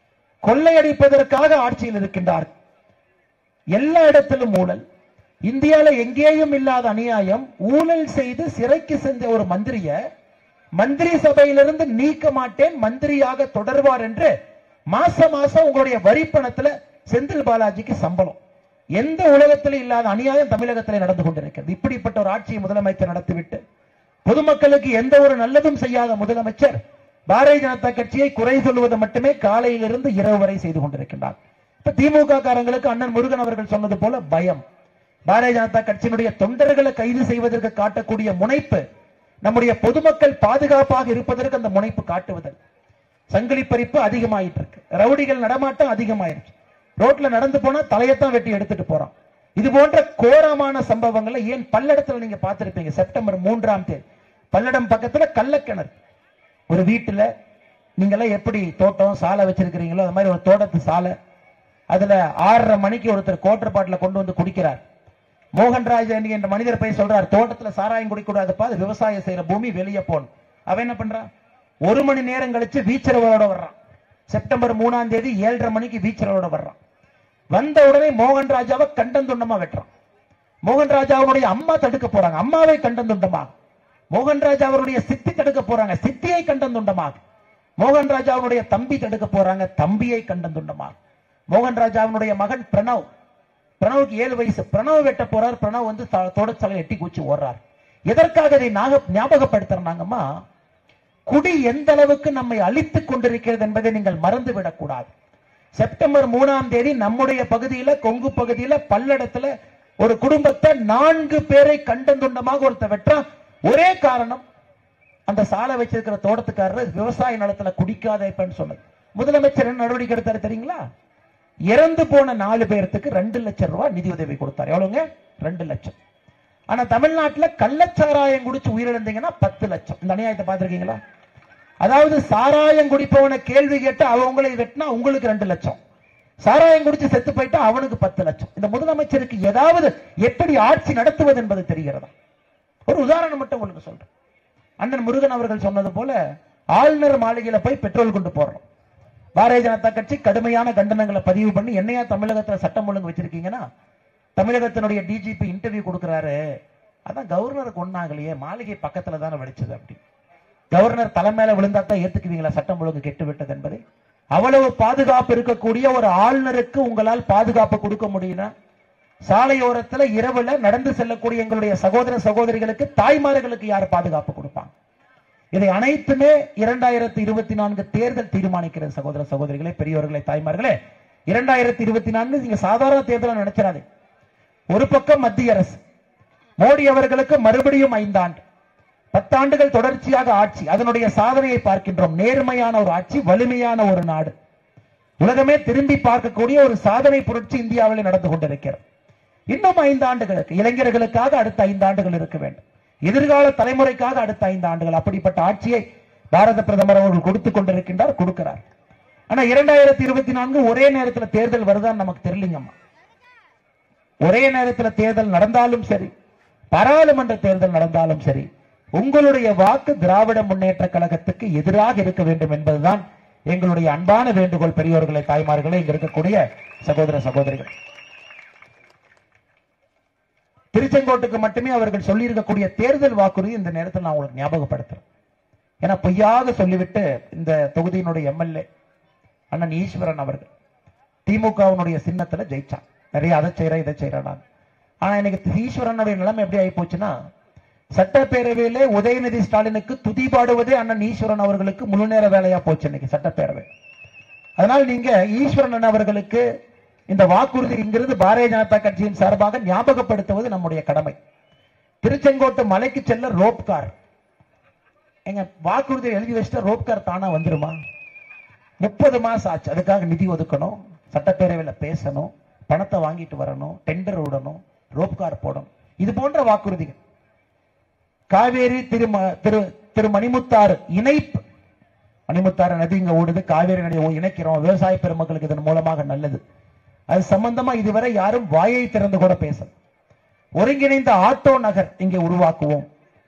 Speaker 3: கொள்ளையடிப்பதற்காக ஆட்சியில் இருக்கின்றார் எல்லா இடத்திலும் ஊழல் இந்தியால எங்கேயும் இல்லாத அநியாயம் ஊழல் செய்து சிறைக்கு சென்ற ஒரு மந்திரிய மந்திரி சபையிலிருந்து நீக்க மாட்டேன் மந்திரியாக தொடர்வார் என்று மாச மாசம் உங்களுடைய வரி பணத்துல செந்தில் பாலாஜிக்கு சம்பளம் எந்த உலகத்திலும் இல்லாத அநியாயம் தமிழகத்திலே நடந்து கொண்டிருக்கிறது இப்படிப்பட்ட ஒரு ஆட்சியை முதலமைச்சர் நடத்திவிட்டு பொதுமக்களுக்கு எந்த ஒரு நல்லதும் செய்யாத முதலமைச்சர் பாரதிய ஜனதா கட்சியை குறை சொல்வது மட்டுமே காலையிலிருந்து இரவு வரை செய்து கொண்டிருக்கின்றார் இப்ப திமுக காரங்களுக்கு அண்ணன் முருகன் அவர்கள் சொன்னது போல பயம் பாரதிய ஜனதா கட்சியினுடைய தொண்டர்களை கைது செய்வதற்கு காட்டக்கூடிய முனைப்பு நம்முடைய பொதுமக்கள் பாதுகாப்பாக இருப்பதற்கு அந்த முனைப்பு காட்டுவதல் சங்கிலி பறிப்பு அதிகமாயிட்டு இருக்கு ரவுடிகள் நடமாட்டம் அதிகமாயிருச்சு ரோட்ல நடந்து போனா தலையத்தான் வெட்டி எடுத்துட்டு போறான் இது போன்ற கோரமான சம்பவங்களை ஏன் பல்லடத்துல நீங்க பார்த்திருப்பீங்க செப்டம்பர் மூன்றாம் தேதி பல்லடம் பக்கத்துல கள்ளக்கிணறு ஒரு வீட்டுல நீங்க எல்லாம் எப்படி தோட்டம் சாலை வச்சிருக்கிறீங்களோ அது மாதிரி ஒரு தோட்டத்து சாலை அதுல ஆறரை மணிக்கு ஒருத்தர் கோட்டர் பாட்டில கொண்டு வந்து குடிக்கிறார் மோகன்ராஜ் என்ற மனிதர் போய் சொல்றார் தோட்டத்துல சாராயம் குடிக்கூடாதுப்பா அது விவசாயம் செய்யற பூமி வெளியே போகணும் அவன் என்ன பண்றான் ஒரு மணி நேரம் கழிச்சு வீச்சரவோட வர்றான் செப்டம்பர் மூணாம் தேதி ஏழரை மணிக்கு வீச்சரவோட வர்றான் வந்த உடனே மோகன் ராஜாவை கண்டம் துண்டமா வெட்டுறான் மோகன் ராஜாவுடைய அம்மா தடுக்க போறாங்க அம்மாவை கண்டம் துண்டமாக மோகன் ராஜா அவருடைய சித்தி தடுக்க போறாங்க சித்தியை கண்டம் துண்டமாக மோகன் ராஜாவுடைய தம்பி தடுக்க போறாங்க தம்பியை கண்டம் துண்டமாக மோகன் ராஜாவுடைய மகன் பிரணவ் பிரணவுக்கு ஏழு வயசு பிரணவ் வெட்ட போறார் பிரணவ் வந்து தோடச்சாலை எட்டி கூச்சி ஓடுறார் எதற்காக இதை நாக ஞாபகப்படுத்துறாங்கம்மா குடி எந்த அளவுக்கு நம்மை அழித்துக் கொண்டிருக்கிறது என்பதை நீங்கள் மறந்து விடக்கூடாது செப்டம்பர் மூணாம் தேதி நம்முடைய பகுதியில கொங்கு பகுதியில பல்லடத்துல ஒரு குடும்பத்தை நான்கு பேரை கண்டந்துண்டமாக ஒருத்த வெட்டான் ஒரே காரணம் அந்த சாலை வச்சிருக்கிற தோட்டத்துக்காரர் விவசாய நிலத்துல குடிக்காதேப்பன்னு சொன்னது முதலமைச்சர் என்ன நடவடிக்கை எடுத்தாரு தெரியுங்களா இறந்து போன நாலு பேர்த்துக்கு ரெண்டு லட்சம் ரூபாய் நிதி உதவி கொடுத்தாரு எவ்வளவுங்க ரெண்டு லட்சம் ஆனா தமிழ்நாட்டுல கள்ளச்சாராயம் குடிச்சு உயிரிழந்தீங்கன்னா பத்து லட்சம் இந்த அநியாயத்தை பார்த்திருக்கீங்களா அதாவது சாராயம் குடிப்பவனை கேள்வி கேட்டு அவங்களை வெட்டினா உங்களுக்கு ரெண்டு லட்சம் சாராயம் குடிச்சு செத்து போயிட்டா அவனுக்கு பத்து லட்சம் இந்த முதலமைச்சருக்கு ஏதாவது எப்படி ஆட்சி நடத்துவது என்பது தெரிகிறதா ஒரு உதாரணம் மட்டும் உங்களுக்கு சொல்றேன் அண்ணன் முருகன் அவர்கள் சொன்னது போல ஆளுநர் மாளிகையில போய் பெட்ரோல் கொண்டு போடுறோம் பாரதிய ஜனதா கட்சி கடுமையான கண்டனங்களை பதிவு பண்ணி என்னையா தமிழகத்துல சட்டம் ஒழுங்கு வச்சிருக்கீங்கன்னா தமிழகத்தினுடைய டிஜிபி இன்டர்வியூ கொடுக்கறாரு அதான் கவர்னருக்கு ஒண்ணாகலையே மாளிகை பக்கத்துல தானே வெடிச்சது அப்படி கவர்னர் தலைமையில விழுந்தா தான் ஏத்துக்குவீங்களா சட்டம் ஒழுங்கு கெட்டு விட்டது என்பதை அவ்வளவு பாதுகாப்பு இருக்கக்கூடிய ஒரு ஆளுநருக்கு உங்களால் பாதுகாப்பு கொடுக்க முடியும்னா சாலையோரத்துல இரவுல நடந்து செல்லக்கூடிய எங்களுடைய சகோதர சகோதரிகளுக்கு தாய்மார்களுக்கு யார் பாதுகாப்பு கொடுப்பாங்க இதை அனைத்துமே இரண்டாயிரத்தி இருபத்தி நான்கு தேர்தல் தீர்மானிக்கிறது சகோதர சகோதரிகளே பெரியவர்களே தாய்மார்களே இரண்டாயிரத்தி இருபத்தி நான்கு நீங்க சாதாரண தேர்தல் நினைச்சிடாதே ஒரு பக்கம் மத்திய அரசு மோடி அவர்களுக்கு மறுபடியும் ஐந்தாண்டு பத்தாண்டுகள் தொடர்ச்சியாக ஆட்சி அதனுடைய சாதனையை பார்க்கின்றோம் நேர்மையான ஒரு ஆட்சி வலிமையான ஒரு நாடு உலகமே திரும்பி பார்க்கக்கூடிய ஒரு சாதனை புரட்சி இந்தியாவில் நடந்து கொண்டிருக்கிறது இன்னும் ஐந்து ஆண்டுகளுக்கு இளைஞர்களுக்காக அடுத்த ஐந்து ஆண்டுகள் இருக்க வேண்டும் எதிர்கால தலைமுறைக்காக அடுத்த ஐந்து ஆண்டுகள் அப்படிப்பட்ட ஆட்சியை பாரத பிரதமர் அவர்கள் கொடுத்துக் கொண்டிருக்கின்றார் கொடுக்கிறார் ஆனா இரண்டாயிரத்தி இருபத்தி நான்கு ஒரே நேரத்தில் தேர்தல் வருதான்னு நமக்கு தெரியலங்கம்மா ஒரே நேரத்தில் தேர்தல் நடந்தாலும் சரி பாராளுமன்ற தேர்தல் நடந்தாலும் சரி உங்களுடைய வாக்கு திராவிட முன்னேற்ற கழகத்துக்கு எதிராக இருக்க வேண்டும் என்பதுதான் எங்களுடைய அன்பான வேண்டுகோள் பெரியோர்களே தாய்மார்களே இங்க இருக்கக்கூடிய சகோதர சகோதரிகள் திருச்செங்கோட்டுக்கு மட்டுமே அவர்கள் சொல்லியிருக்கக்கூடிய தேர்தல் வாக்குறுதி இந்த நேரத்தில் நான் உங்களுக்கு ஞாபகப்படுத்துறேன் ஏன்னா பொய்யாக சொல்லிவிட்டு இந்த தொகுதியினுடைய எம்எல்ஏ அண்ணன் ஈஸ்வரன் அவர்கள் திமுகவினுடைய சின்னத்துல ஜெயிச்சான் நிறைய அதை செய்யறேன் இதை செய்யறான் ஆனா இன்னைக்கு ஈஸ்வரனுடைய நிலைமை எப்படி ஆகி போச்சுன்னா சட்டப்பேரவையிலே உதயநிதி ஸ்டாலினுக்கு துதி பாடுவதே அண்ணன் ஈஸ்வரன் அவர்களுக்கு முழு நேர வேலையா போச்சு இன்னைக்கு சட்டப்பேரவை அதனால் நீங்க ஈஸ்வரன் அவர்களுக்கு இந்த வாக்குறுதிங்கிறது பாரதிய ஜனதா கட்சியின் சார்பாக ஞாபகப்படுத்துவது நம்முடைய கடமை திருச்செங்கோட்டு மலைக்கு செல்ல ரோப் கார் எங்க வாக்குறுதி எழுதி வச்சுட்டா ரோப் கார் தானா வந்துருமா முப்பது மாசம் ஆச்சு அதுக்காக நிதி ஒதுக்கணும் சட்டப்பேரவையில் பேசணும் பணத்தை வாங்கிட்டு வரணும் டெண்டர் விடணும் ரோப் கார் போடணும் இது போன்ற வாக்குறுதிகள் காவேரி திரு திரு திரு மணிமுத்தாறு இணைப்பு மணிமுத்தாறு நதி இங்க ஓடுது காவேரி நதியை இணைக்கிறோம் விவசாய பெருமக்களுக்கு இதன் மூலமாக நல்லது அது சம்பந்தமா இதுவரை யாரும் வாயை திறந்து கூட பேசல ஒருங்கிணைந்த ஆட்டோ நகர் இங்கே உருவாக்குவோம்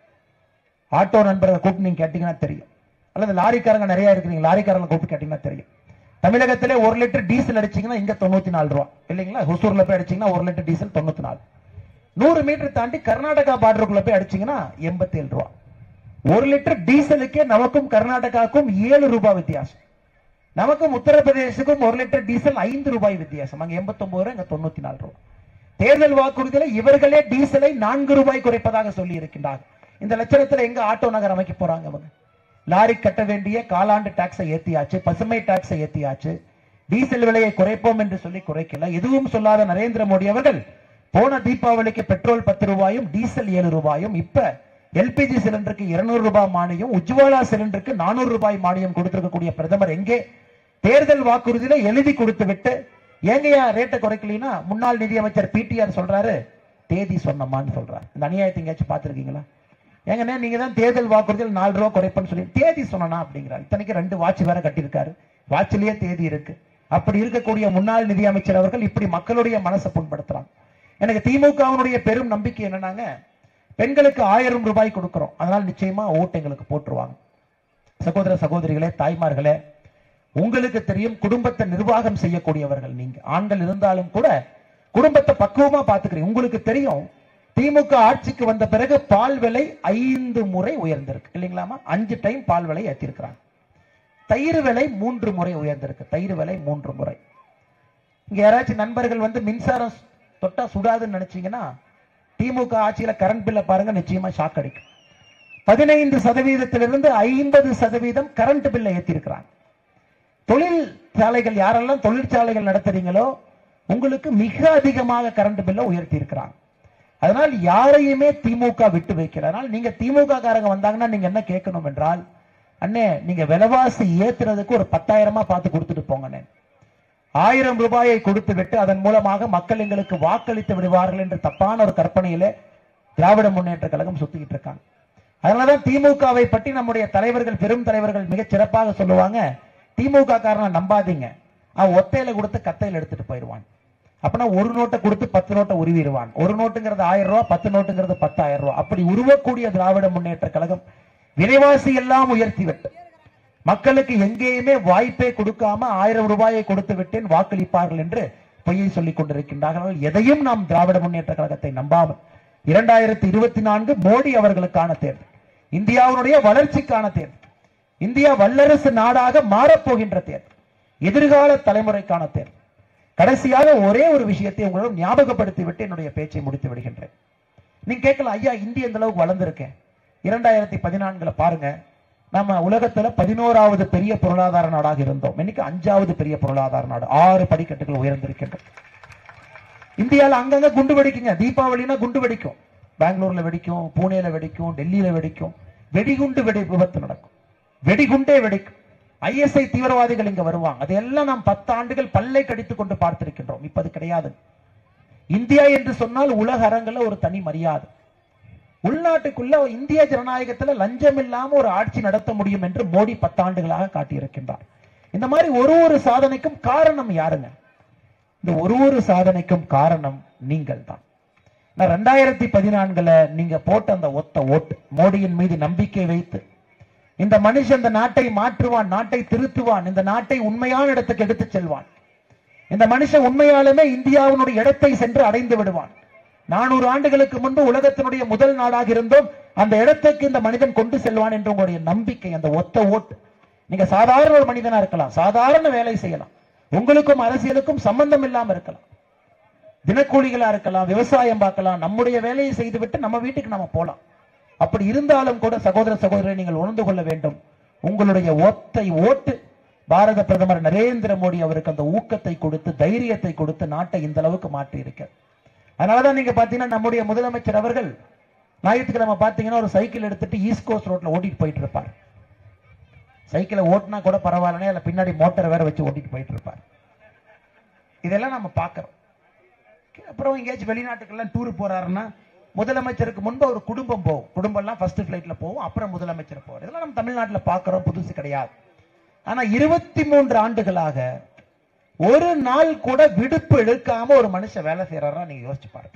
Speaker 3: ஆட்டோ நண்பர்களை கூப்பிட்டு நீங்க கேட்டீங்கன்னா தெரியும் அல்லது லாரிக்காரங்க நிறைய இருக்கிறீங்க லாரிக்காரங்களை கூப்பிட்டு கேட்டீங்கன்னா தெரியும் தமிழகத்திலே ஒரு லிட்டர் டீசல் அடிச்சீங்கன்னா இங்க தொண்ணூத்தி நாலு ரூபா இல்லைங்களா ஹுசூர்ல போய் அடிச்சீங்கன்னா ஒரு லிட்டர் டீசல் தொண்ணூத்தி நாலு நூறு மீட்டர் தாண்டி கர்நாடகா பார்டருக்குள்ள போய் அடிச்சீங்கன்னா எண்பத்தி ஏழு ரூபா ஒரு லிட்டர் டீசலுக்கே நமக்கும் கர்நாடகாவுக்கும் ஏழு ரூபாய் வித்தியாசம் நமக்கும் உத்தரப்பிரதேசத்துக்கும் ஒரு லிட்டர் டீசல் ஐந்து ரூபாய் வித்தியாசம் அங்க எண்பத்தி ஒன்பது ரூபாய் இங்க தொண்ணூத்தி நாலு ரூபாய் தேர்தல் வாக்குறுதியில இவர்களே டீசலை நான்கு ரூபாய் குறைப்பதாக சொல்லி இருக்கின்றார்கள் இந்த லட்சணத்துல எங்க ஆட்டோ நகர் அமைக்க போறாங்க அவங்க லாரி கட்ட வேண்டிய காலாண்டு டாக்ஸை ஏத்தியாச்சு பசுமை டாக்ஸை ஏத்தியாச்சு டீசல் விலையை குறைப்போம் என்று சொல்லி குறைக்கல எதுவும் சொல்லாத நரேந்திர மோடி அவர்கள் போன தீபாவளிக்கு பெட்ரோல் பத்து ரூபாயும் டீசல் ஏழு ரூபாயும் இப்ப எல்பிஜி சிலிண்டருக்கு இருநூறு ரூபாய் மானியம் உஜ்வாலா சிலிண்டருக்கு நானூறு ரூபாய் மானியம் கொடுத்திருக்கக்கூடிய பிரதமர் எங்கே தேர்தல் வாக்குறுதியில எழுதி கொடுத்து விட்டு ஏங்கயா ரேட்டை குறைக்கலைன்னா முன்னாள் நிதியமைச்சர் பிடிஆர் சொல்றாரு தேதி சொன்னமான்னு சொல்றாரு இந்த அநியாயத்தை எங்கேயாச்சும் பார்த்திருக்கீங்களா ஏங்கண்ணே நீங்க தான் தேர்தல் வாக்குறுதியில் நாலு ரூபா குறைப்பேன்னு சொல்லி தேதி சொன்னா அப்படிங்கிறார் இத்தனைக்கு ரெண்டு வாட்ச் வேற கட்டியிருக்காரு வாட்சிலேயே தேதி இருக்கு அப்படி இருக்கக்கூடிய முன்னாள் நிதியமைச்சர் அவர்கள் இப்படி மக்களுடைய மனசை புண்படுத்துறாங்க எனக்கு திமுகவினுடைய பெரும் நம்பிக்கை என்னன்னாங்க பெண்களுக்கு ஆயிரம் ரூபாய் கொடுக்கிறோம் அதனால் நிச்சயமா ஓட்டு எங்களுக்கு போட்டுருவாங்க சகோதர சகோதரிகளே தாய்மார்களே உங்களுக்கு தெரியும் குடும்பத்தை நிர்வாகம் செய்யக்கூடியவர்கள் நீங்க ஆண்கள் இருந்தாலும் கூட குடும்பத்தை பக்குவமா பாத்துக்கிறீங்க உங்களுக்கு தெரியும் திமுக ஆட்சிக்கு வந்த பிறகு பால் விலை ஐந்து முறை உயர்ந்திருக்கு இல்லைங்களாமா அஞ்சு டைம் பால் விலை ஏத்திருக்கிறாங்க தயிர் விலை மூன்று முறை உயர்ந்திருக்கு தயிர் விலை மூன்று முறை இங்க யாராச்சும் நண்பர்கள் வந்து மின்சாரம் தொட்டா சுடாதுன்னு நினைச்சீங்கன்னா திமுக ஆட்சியில கரண்ட் பில்ல பாருங்க நிச்சயமா ஷாக் அடிக்கும் பதினைந்து சதவீதத்திலிருந்து ஐம்பது சதவீதம் கரண்ட் பில்லை ஏத்திருக்கிறாங்க தொழிற்சாலைகள் யாரெல்லாம் தொழிற்சாலைகள் நடத்துறீங்களோ உங்களுக்கு மிக அதிகமாக கரண்ட் பில்லை உயர்த்தி இருக்கிறாங்க அதனால் யாரையுமே திமுக விட்டு வைக்கல அதனால் நீங்க திமுக காரங்க வந்தாங்கன்னா நீங்க என்ன கேட்கணும் என்றால் அண்ணே நீங்க விலைவாசி ஏத்துறதுக்கு ஒரு பத்தாயிரமா பார்த்து கொடுத்துட்டு போங்கண்ணே ஆயிரம் ரூபாயை கொடுத்து விட்டு அதன் மூலமாக மக்கள் எங்களுக்கு வாக்களித்து விடுவார்கள் என்ற தப்பான ஒரு கற்பனையிலே திராவிட முன்னேற்ற கழகம் சுத்திக்கிட்டு இருக்காங்க அதனாலதான் திமுகவை பற்றி நம்முடைய தலைவர்கள் பெரும் தலைவர்கள் மிகச் சிறப்பாக சொல்லுவாங்க திமுக காரனை நம்பாதீங்க அவன் ஒத்தையில கொடுத்து கத்தையில எடுத்துட்டு போயிடுவான் அப்பனா ஒரு நோட்டை கொடுத்து பத்து நோட்டை உருவிடுவான் ஒரு நோட்டுங்கிறது ஆயிரம் ரூபாய் பத்து நோட்டுங்கிறது பத்தாயிரம் ரூபாய் அப்படி உருவக்கூடிய திராவிட முன்னேற்ற கழகம் விலைவாசி எல்லாம் உயர்த்தி விட்டு மக்களுக்கு எங்கேயுமே வாய்ப்பே கொடுக்காம ஆயிரம் ரூபாயை கொடுத்து விட்டேன் வாக்களிப்பார்கள் என்று பொய்யை சொல்லிக் கொண்டிருக்கின்றார்கள் எதையும் நாம் திராவிட முன்னேற்ற கழகத்தை நம்பாமல் இரண்டாயிரத்தி இருபத்தி நான்கு மோடி அவர்களுக்கான தேர்தல் இந்தியாவுடைய வளர்ச்சிக்கான தேர்தல் இந்தியா வல்லரசு நாடாக மாறப்போகின்ற தேர்தல் எதிர்கால தலைமுறைக்கான தேர்தல் கடைசியாக ஒரே ஒரு விஷயத்தை உங்களிடம் ஞாபகப்படுத்தி விட்டு என்னுடைய பேச்சை முடித்து விடுகின்றேன் நீங்க கேட்கலாம் ஐயா இந்தியா இந்த அளவுக்கு வளர்ந்திருக்கேன் இரண்டாயிரத்தி பதினான்குல பாருங்க நம்ம உலகத்துல பதினோராவது பெரிய பொருளாதார நாடாக இருந்தோம் இன்னைக்கு அஞ்சாவது பெரிய பொருளாதார நாடு ஆறு படிக்கட்டுகள் உயர்ந்திருக்கின்றன இந்தியால அங்கங்க குண்டு வெடிக்குங்க தீபாவளினா குண்டு வெடிக்கும் பெங்களூர்ல வெடிக்கும் பூனேல வெடிக்கும் டெல்லியில வெடிக்கும் வெடிகுண்டு வெடி விபத்து நடக்கும் வெடிகுண்டே வெடிக்கும் ஐஎஸ்ஐ தீவிரவாதிகள் இங்க வருவாங்க அதையெல்லாம் நாம் பத்து ஆண்டுகள் பல்லை கடித்துக் கொண்டு பார்த்திருக்கின்றோம் இப்ப அது கிடையாது இந்தியா என்று சொன்னால் உலக அரங்கில் ஒரு தனி மரியாதை உள்நாட்டுக்குள்ள இந்திய ஜனநாயகத்துல லஞ்சம் இல்லாம ஒரு ஆட்சி நடத்த முடியும் என்று மோடி பத்தாண்டுகளாக காட்டியிருக்கின்றார் இந்த மாதிரி ஒரு ஒரு சாதனைக்கும் காரணம் யாருங்க இந்த ஒரு ஒரு சாதனைக்கும் காரணம் நீங்கள் தான் நான் ரெண்டாயிரத்தி பதினான்குல நீங்க போட்ட அந்த ஒத்த ஓட்டு மோடியின் மீது நம்பிக்கை வைத்து இந்த மனுஷன் இந்த நாட்டை மாற்றுவான் நாட்டை திருத்துவான் இந்த நாட்டை உண்மையான இடத்துக்கு எடுத்துச் செல்வான் இந்த மனுஷன் உண்மையாலுமே இந்தியாவினுடைய இடத்தை சென்று அடைந்து விடுவான் நானூறு ஆண்டுகளுக்கு முன்பு உலகத்தினுடைய முதல் நாடாக இருந்தோம் அந்த இடத்துக்கு இந்த மனிதன் கொண்டு செல்வான் என்று உங்களுடைய நம்பிக்கை அந்த ஒத்த ஓட்டு நீங்க சாதாரண ஒரு மனிதனா இருக்கலாம் சாதாரண வேலை செய்யலாம் உங்களுக்கும் அரசியலுக்கும் சம்பந்தம் இல்லாம இருக்கலாம் தினக்கூலிகளா இருக்கலாம் விவசாயம் பார்க்கலாம் நம்முடைய வேலையை செய்துவிட்டு நம்ம வீட்டுக்கு நம்ம போலாம் அப்படி இருந்தாலும் கூட சகோதர சகோதரி நீங்கள் உணர்ந்து கொள்ள வேண்டும் உங்களுடைய ஒத்தை ஓட்டு பாரத பிரதமர் நரேந்திர மோடி அவருக்கு அந்த ஊக்கத்தை கொடுத்து தைரியத்தை கொடுத்து நாட்டை இந்த அளவுக்கு மாற்றி இருக்கிறது அதனாலதான் நீங்க பாத்தீங்கன்னா நம்முடைய முதலமைச்சர் அவர்கள் ஞாயிற்றுக்கிழமை பாத்தீங்கன்னா ஒரு சைக்கிள் எடுத்துட்டு ஈஸ்ட் கோஸ்ட் ரோட்ல ஓட்டிட்டு போயிட்டு இருப்பார் சைக்கிளை ஓட்டினா கூட பரவாயில்லனே அதுல பின்னாடி மோட்டார் வேற வச்சு ஓட்டிட்டு போயிட்டு இருப்பார் இதெல்லாம் நம்ம பார்க்கிறோம் அப்புறம் எங்கேயாச்சும் வெளிநாட்டுக்கெல்லாம் டூர் போறாருன்னா முதலமைச்சருக்கு முன்பு ஒரு குடும்பம் போகும் குடும்பம் எல்லாம் ஃபர்ஸ்ட் ஃபிளைட்ல போகும் அப்புறம் முதலமைச்சர் போவார் இதெல்லாம் நம்ம தமிழ்நாட்டில் பார்க்கிறோம் புதுசு கிடையாது ஆனா இருபத்தி மூன்று ஆண்டுகளாக ஒரு நாள் கூட விடுப்பு எடுக்காம ஒரு மனுஷன் வேலை செய்யறாரா நீங்க யோசிச்சு பாருங்க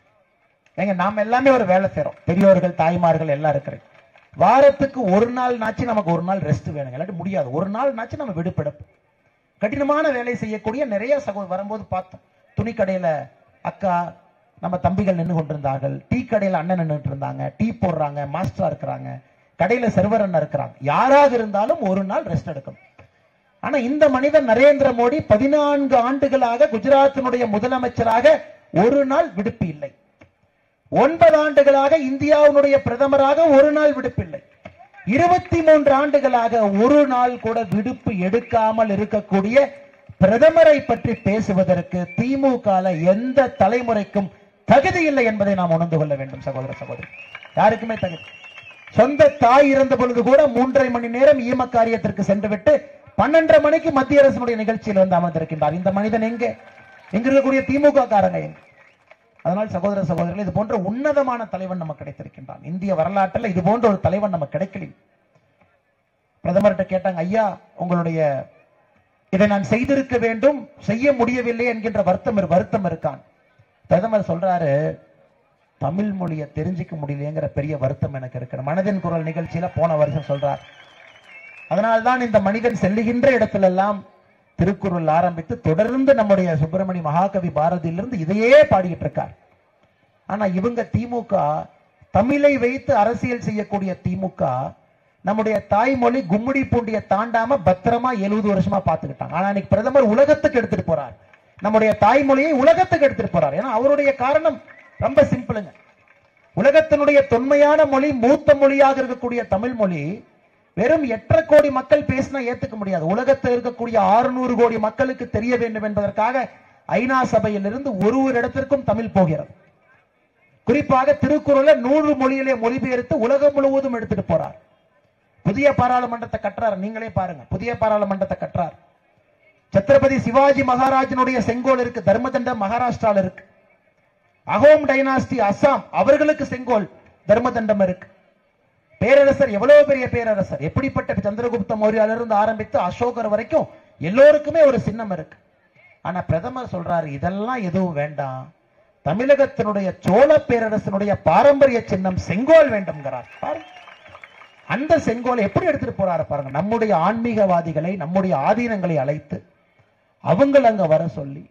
Speaker 3: ஏங்க நாம எல்லாமே ஒரு வேலை செய்யறோம் பெரியவர்கள் தாய்மார்கள் எல்லாம் இருக்கிறேன் வாரத்துக்கு ஒரு நாள் நாச்சு நமக்கு ஒரு நாள் ரெஸ்ட் வேணுங்க இல்லாட்டி முடியாது ஒரு நாள் நாச்சு நம்ம விடுப்பெடுப்போம் கடினமான வேலை செய்யக்கூடிய நிறைய சகோதரர் வரும்போது பார்த்தோம் துணி கடையில அக்கா நம்ம தம்பிகள் நின்று கொண்டிருந்தார்கள் டீ கடையில அண்ணன் நின்றுட்டு இருந்தாங்க டீ போடுறாங்க மாஸ்டரா இருக்கிறாங்க கடையில செர்வர் அண்ணன் இருக்கிறாங்க யாராக இருந்தாலும் ஒரு நாள் ரெஸ்ட் எடுக்கணும் ஆனா இந்த மனிதன் நரேந்திர மோடி பதினான்கு ஆண்டுகளாக குஜராத்தினுடைய முதலமைச்சராக ஒரு நாள் விடுப்பு இல்லை ஒன்பது ஆண்டுகளாக இந்தியாவினுடைய பிரதமராக ஒரு நாள் விடுப்பில்லை இருபத்தி மூன்று ஆண்டுகளாக ஒரு நாள் கூட விடுப்பு எடுக்காமல் இருக்கக்கூடிய பிரதமரை பற்றி பேசுவதற்கு திமுக எந்த தலைமுறைக்கும் தகுதி இல்லை என்பதை நாம் உணர்ந்து கொள்ள வேண்டும் சகோதர சகோதரி யாருக்குமே தகுதி சொந்த தாய் இருந்த பொழுது கூட மூன்றரை மணி நேரம் ஈம காரியத்திற்கு சென்றுவிட்டு பன்னெண்டரை மணிக்கு மத்திய அரசினுடைய நிகழ்ச்சியில் வந்து அமர்ந்திருக்கின்றார் இந்த மனிதன் எங்கே எங்க இருக்கக்கூடிய திமுக காரங்க எங்க அதனால் சகோதர சகோதரர்கள் இது போன்ற உன்னதமான தலைவன் நமக்கு கிடைத்திருக்கின்றான் இந்திய வரலாற்றில் இது போன்ற ஒரு தலைவன் நமக்கு கிடைக்கல பிரதமர்கிட்ட கேட்டாங்க ஐயா உங்களுடைய இதை நான் செய்திருக்க வேண்டும் செய்ய முடியவில்லை என்கின்ற வருத்தம் இரு- வருத்தம் இருக்கான் பிரதமர் சொல்றாரு தமிழ் மொழியை தெரிஞ்சுக்க முடியலையேங்கிற பெரிய வருத்தம் எனக்கு இருக்கு மனதின் குரல் நிகழ்ச்சியில போன வருஷம் சொல்றார் அதனால்தான் இந்த மனிதன் செல்லுகின்ற இடத்திலெல்லாம் திருக்குறள் ஆரம்பித்து தொடர்ந்து நம்முடைய சுப்பிரமணிய மகாகவி பாரதியிலிருந்து இதையே பாடிக்கிட்டு இருக்கார் ஆனா இவங்க திமுக தமிழை வைத்து அரசியல் செய்யக்கூடிய திமுக நம்முடைய தாய்மொழி கும்முடி பூண்டிய தாண்டாம பத்திரமா எழுபது வருஷமா பார்த்துக்கிட்டாங்க ஆனா இன்னைக்கு பிரதமர் உலகத்துக்கு எடுத்துட்டு போறார் நம்முடைய தாய்மொழியை உலகத்துக்கு எடுத்துட்டு போறார் ஏன்னா அவருடைய காரணம் ரொம்ப சிம்பிளுங்க உலகத்தினுடைய தொன்மையான மொழி மூத்த மொழியாக இருக்கக்கூடிய தமிழ் மொழி வெறும் எட்டரை கோடி மக்கள் பேசினா ஏத்துக்க முடியாது உலகத்தில் இருக்கக்கூடிய 600 கோடி மக்களுக்கு தெரிய வேண்டும் என்பதற்காக ஐநா சபையிலிருந்து ஒரு ஒரு இடத்திற்கும் தமிழ் போகிறது குறிப்பாக திருக்குறளை நூறு மொழியிலே மொழிபெயர்த்து உலகம் முழுவதும் எடுத்துட்டு போறார் புதிய பாராளுமன்றத்தை கட்டுறார் நீங்களே பாருங்க புதிய பாராளுமன்றத்தை கட்டுறார் சத்ரபதி சிவாஜி மகாராஜனுடைய செங்கோல் இருக்கு தர்மதண்டம் மகாராஷ்டிரால இருக்கு அகோம் டைனாஸ்டி அஸ்ஸாம் அவர்களுக்கு செங்கோல் தர்மதண்டம் இருக்கு பேரரசர் எவ்வளவு பெரிய பேரரசர் எப்படிப்பட்ட சந்திரகுப்த மௌரியால இருந்து ஆரம்பித்து அசோகர் வரைக்கும் எல்லோருக்குமே ஒரு சின்னம் இருக்கு ஆனா பிரதமர் சொல்றாரு இதெல்லாம் எதுவும் வேண்டாம் தமிழகத்தினுடைய சோழ பேரரசனுடைய பாரம்பரிய சின்னம் செங்கோல் வேண்டும்ங்கிறார் பாருங்க அந்த செங்கோலை எப்படி எடுத்துட்டு போறாரு பாருங்க நம்முடைய ஆன்மீகவாதிகளை நம்முடைய ஆதீனங்களை அழைத்து அவங்கள அங்க வர சொல்லி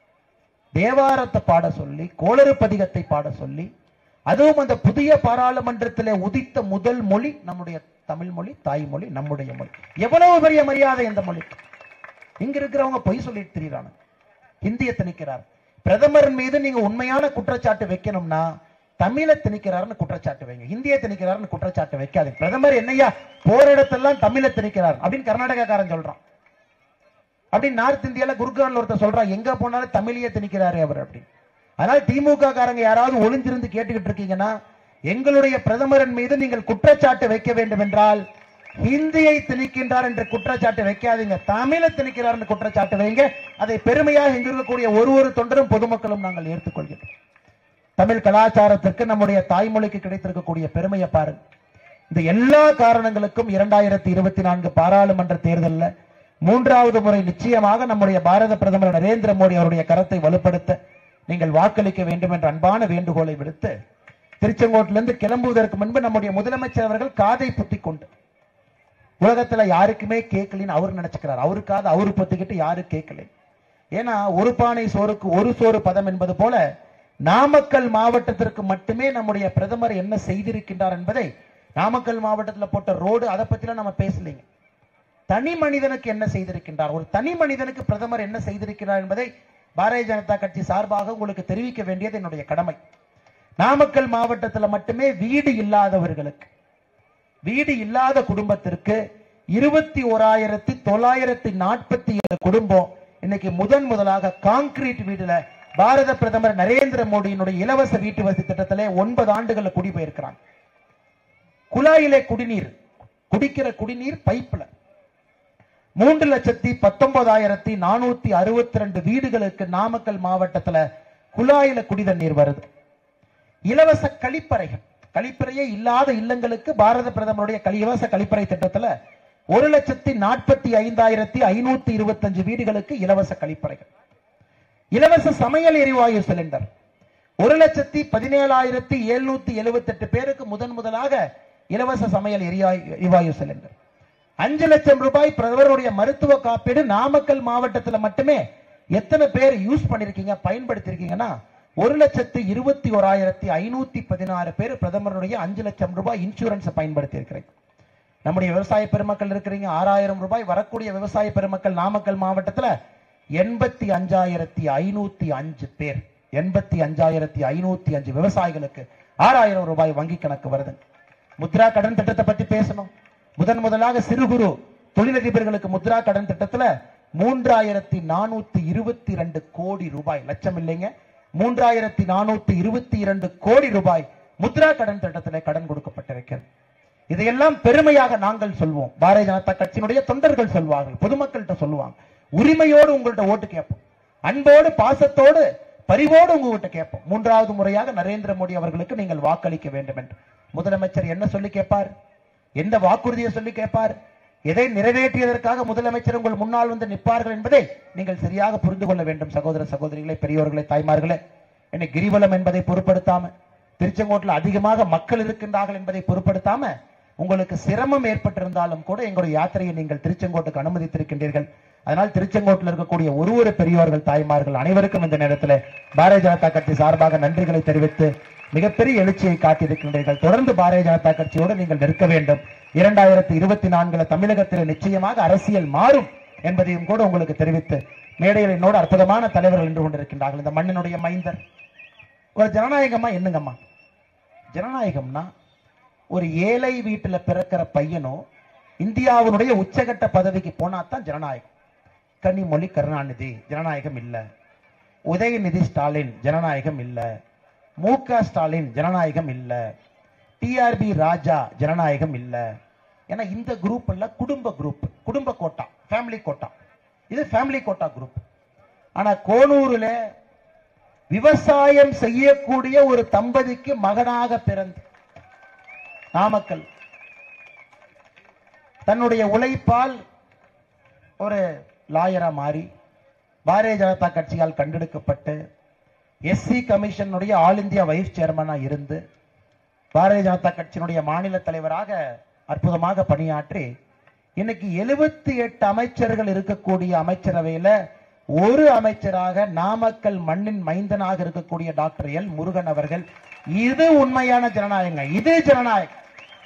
Speaker 3: தேவாரத்தை பாட சொல்லி கோளறு பதிகத்தை பாட சொல்லி அதுவும் அந்த புதிய பாராளுமன்றத்திலே உதித்த முதல் மொழி நம்முடைய தமிழ் மொழி தாய்மொழி நம்முடைய மொழி எவ்வளவு பெரிய மரியாதை இந்த மொழி இங்க இருக்கிறவங்க பொய் சொல்லிட்டு திரியிறாங்க ஹிந்தியை திணிக்கிறார் பிரதமர் மீது நீங்க உண்மையான குற்றச்சாட்டு வைக்கணும்னா தமிழை திணிக்கிறாருன்னு குற்றச்சாட்டு வைங்க இந்தியை திணிக்கிறாருன்னு குற்றச்சாட்டு வைக்காதீங்க பிரதமர் என்னையா போற இடத்தெல்லாம் தமிழை திணிக்கிறார் அப்படின்னு கர்நாடகாக்காரன் சொல்றான் அப்படின்னு நார்த் இந்தியால குருகான்ல ஒருத்தர் சொல்றான் எங்க போனாலும் தமிழையே திணிக்கிறாரு அவர் அப்படின்னு அதனால திமுக காரங்க யாராவது ஒளிஞ்சிருந்து கேட்டுக்கிட்டு இருக்கீங்கன்னா எங்களுடைய பிரதமரின் மீது நீங்கள் குற்றச்சாட்டு வைக்க வேண்டும் என்றால் ஹிந்தியை திணிக்கின்றார் என்ற குற்றச்சாட்டு வைக்காதீங்க தமிழை திணிக்கிறார் என்ற குற்றச்சாட்டு வைங்க அதை பெருமையாக இங்கு இருக்கக்கூடிய ஒரு ஒரு தொண்டரும் பொதுமக்களும் நாங்கள் ஏற்றுக்கொள்கிறோம் தமிழ் கலாச்சாரத்திற்கு நம்முடைய தாய்மொழிக்கு கிடைத்திருக்கக்கூடிய பெருமையை பாருங்க இந்த எல்லா காரணங்களுக்கும் இரண்டாயிரத்தி இருபத்தி நான்கு பாராளுமன்ற தேர்தலில் மூன்றாவது முறை நிச்சயமாக நம்முடைய பாரத பிரதமர் நரேந்திர மோடி அவருடைய கரத்தை வலுப்படுத்த நீங்கள் வாக்களிக்க வேண்டும் என்ற அன்பான வேண்டுகோளை விடுத்து திருச்செங்கோட்டிலிருந்து கிளம்புவதற்கு முன்பு நம்முடைய முதலமைச்சர் அவர்கள் காதை புத்திக் கொண்டு உலகத்துல யாருக்குமே கேட்கலன்னு அவர் நினைச்சுக்கிறார் அவருக்காக அவரு பத்திக்கிட்டு யாரு கேட்கல ஏன்னா ஒரு பானை சோறுக்கு ஒரு சோறு பதம் என்பது போல நாமக்கல் மாவட்டத்திற்கு மட்டுமே நம்முடைய பிரதமர் என்ன செய்திருக்கின்றார் என்பதை நாமக்கல் மாவட்டத்தில் போட்ட ரோடு அதை பத்திலாம் நம்ம பேசலைங்க தனி மனிதனுக்கு என்ன செய்திருக்கின்றார் ஒரு தனி மனிதனுக்கு பிரதமர் என்ன செய்திருக்கிறார் என்பதை பாரதிய ஜனதா கட்சி சார்பாக உங்களுக்கு தெரிவிக்க வேண்டியது என்னுடைய கடமை நாமக்கல் மாவட்டத்தில் மட்டுமே வீடு இல்லாதவர்களுக்கு வீடு இல்லாத குடும்பத்திற்கு இருபத்தி ஓராயிரத்தி தொள்ளாயிரத்தி நாற்பத்தி ஏழு குடும்பம் இன்னைக்கு முதன் முதலாக கான்கிரீட் வீடுல பாரத பிரதமர் நரேந்திர மோடியினுடைய இலவச வீட்டு வசதி திட்டத்திலே ஒன்பது ஆண்டுகள்ல குடிபெயர்க்கிறாங்க குழாயிலே குடிநீர் குடிக்கிற குடிநீர் பைப்ல மூன்று லட்சத்தி பத்தொன்பதாயிரத்தி நானூத்தி அறுபத்தி ரெண்டு வீடுகளுக்கு நாமக்கல் மாவட்டத்துல குழாயில குடிதண்ணீர் வருது இலவச கழிப்பறைகள் கழிப்பறையே இல்லாத இல்லங்களுக்கு பாரத பிரதமருடைய கலி- இலவச கழிப்பறை திட்டத்துல ஒரு லட்சத்தி நாற்பத்தி ஐந்தாயிரத்தி ஐநூத்தி இருபத்தஞ்சு வீடுகளுக்கு இலவச கழிப்பறைகள் இலவச சமையல் எரிவாயு சிலிண்டர் ஒரு லட்சத்தி பதினேழாயிரத்தி எழுநூத்தி எழுபத்தி எட்டு பேருக்கு முதன் முதலாக இலவச சமையல் எரிவாயு எரிவாயு சிலிண்டர் அஞ்சு லட்சம் ரூபாய் பிரதமருடைய மருத்துவ காப்பீடு நாமக்கல் மாவட்டத்துல மட்டுமே எத்தனை பேர் யூஸ் பண்ணிருக்கீங்க பயன்படுத்திருக்கீங்கன்னா ஒரு லட்சத்து இருபத்தி ஓராயிரத்தி ஐநூத்தி பதினாறு பேர் பிரதமருடைய அஞ்சு லட்சம் ரூபாய் இன்சூரன்ஸ் பயன்படுத்தி இருக்கிறீங்க நம்முடைய விவசாய பெருமக்கள் இருக்கிறீங்க ஆறாயிரம் ரூபாய் வரக்கூடிய விவசாய பெருமக்கள் நாமக்கல் மாவட்டத்துல எண்பத்தி அஞ்சாயிரத்தி ஐநூத்தி அஞ்சு பேர் எண்பத்தி அஞ்சாயிரத்தி ஐநூத்தி அஞ்சு விவசாயிகளுக்கு ஆறாயிரம் ரூபாய் வங்கி கணக்கு வருது முத்ரா கடன் திட்டத்தை பத்தி பேசணும் முதன் முதலாக சிறு குறு தொழிலதிபர்களுக்கு முத்ரா கடன் திட்டத்துல மூன்றாயிரத்தி நானூத்தி இருபத்தி ரெண்டு கோடி ரூபாய் லட்சம் இல்லைங்க மூன்றாயிரத்தி நானூத்தி இருபத்தி இரண்டு கோடி ரூபாய் முத்ரா கடன் திட்டத்திலே கடன் கொடுக்கப்பட்டிருக்கிறது இதையெல்லாம் பெருமையாக நாங்கள் சொல்வோம் பாரதிய ஜனதா கட்சியினுடைய தொண்டர்கள் சொல்வார்கள் பொதுமக்கள்கிட்ட சொல்லுவாங்க உரிமையோடு உங்கள்ட்ட ஓட்டு கேட்போம் அன்போடு பாசத்தோடு பரிவோடு உங்ககிட்ட கேட்போம் மூன்றாவது முறையாக நரேந்திர மோடி அவர்களுக்கு நீங்கள் வாக்களிக்க வேண்டும் என்று முதலமைச்சர் என்ன சொல்லி கேட்பார் எந்த வாக்குறுதியை சொல்லி கேட்பார் எதை நிறைவேற்றியதற்காக முதலமைச்சர் உங்கள் முன்னால் வந்து நிற்பார்கள் என்பதை நீங்கள் சரியாக புரிந்து கொள்ள வேண்டும் சகோதர சகோதரிகளே பெரியோர்களே தாய்மார்களே என்னை கிரிவலம் என்பதை பொருட்படுத்தாம திருச்செங்கோட்டில் அதிகமாக மக்கள் இருக்கின்றார்கள் என்பதை பொருட்படுத்தாம உங்களுக்கு சிரமம் ஏற்பட்டிருந்தாலும் கூட எங்களுடைய யாத்திரையை நீங்கள் திருச்செங்கோட்டுக்கு அனுமதித்திருக்கின்றீர்கள் அதனால் திருச்செங்கோட்டில் இருக்கக்கூடிய ஒரு ஒரு பெரியோர்கள் தாய்மார்கள் அனைவருக்கும் இந்த நேரத்தில் பாரதிய ஜனதா கட்சி சார்பாக நன்றிகளை தெரிவித்து மிகப்பெரிய எழுச்சியை காட்டியிருக்கின்றீர்கள் தொடர்ந்து பாரதிய ஜனதா கட்சியோடு நீங்கள் நிற்க வேண்டும் இரண்டாயிரத்தி இருபத்தி நான்குல தமிழகத்தில் நிச்சயமாக அரசியல் மாறும் என்பதையும் கூட உங்களுக்கு தெரிவித்து மேடையில் என்னோடு அற்புதமான தலைவர்கள் நின்று கொண்டிருக்கின்றார்கள் இந்த மண்ணினுடைய மைந்தர் ஒரு ஜனநாயகமா என்னங்கம்மா ஜனநாயகம்னா ஒரு ஏழை வீட்டுல பிறக்கிற பையனும் இந்தியாவினுடைய உச்சகட்ட பதவிக்கு போனா தான் ஜனநாயகம் கனிமொழி கருணாநிதி ஜனநாயகம் இல்ல உதயநிதி ஸ்டாலின் ஜனநாயகம் இல்ல மு க ஸ்டாலின் ஜனநாயகம் இல்ல டிஆர்பி ராஜா ஜனநாயகம் இல்ல ஏன்னா இந்த குரூப் எல்லாம் குடும்ப குரூப் குடும்ப கோட்டா ஃபேமிலி கோட்டா இது ஃபேமிலி கோட்டா குரூப் ஆனா கோனூர்ல விவசாயம் செய்யக்கூடிய ஒரு தம்பதிக்கு மகனாக பிறந்து நாமக்கல் தன்னுடைய உழைப்பால் ஒரு லாயரா மாறி பாரதிய ஜனதா கட்சியால் கண்டெடுக்கப்பட்டு எஸ்சி கமிஷனுடைய ஆல் இந்தியா வைஸ் சேர்மனா இருந்து பாரதிய ஜனதா கட்சியினுடைய மாநில தலைவராக அற்புதமாக பணியாற்றி இன்னைக்கு எழுபத்தி எட்டு அமைச்சர்கள் இருக்கக்கூடிய அமைச்சரவையில ஒரு அமைச்சராக நாமக்கல் மண்ணின் மைந்தனாக இருக்கக்கூடிய டாக்டர் எல் முருகன் அவர்கள் இது உண்மையான ஜனநாயகம் இது ஜனநாயகம்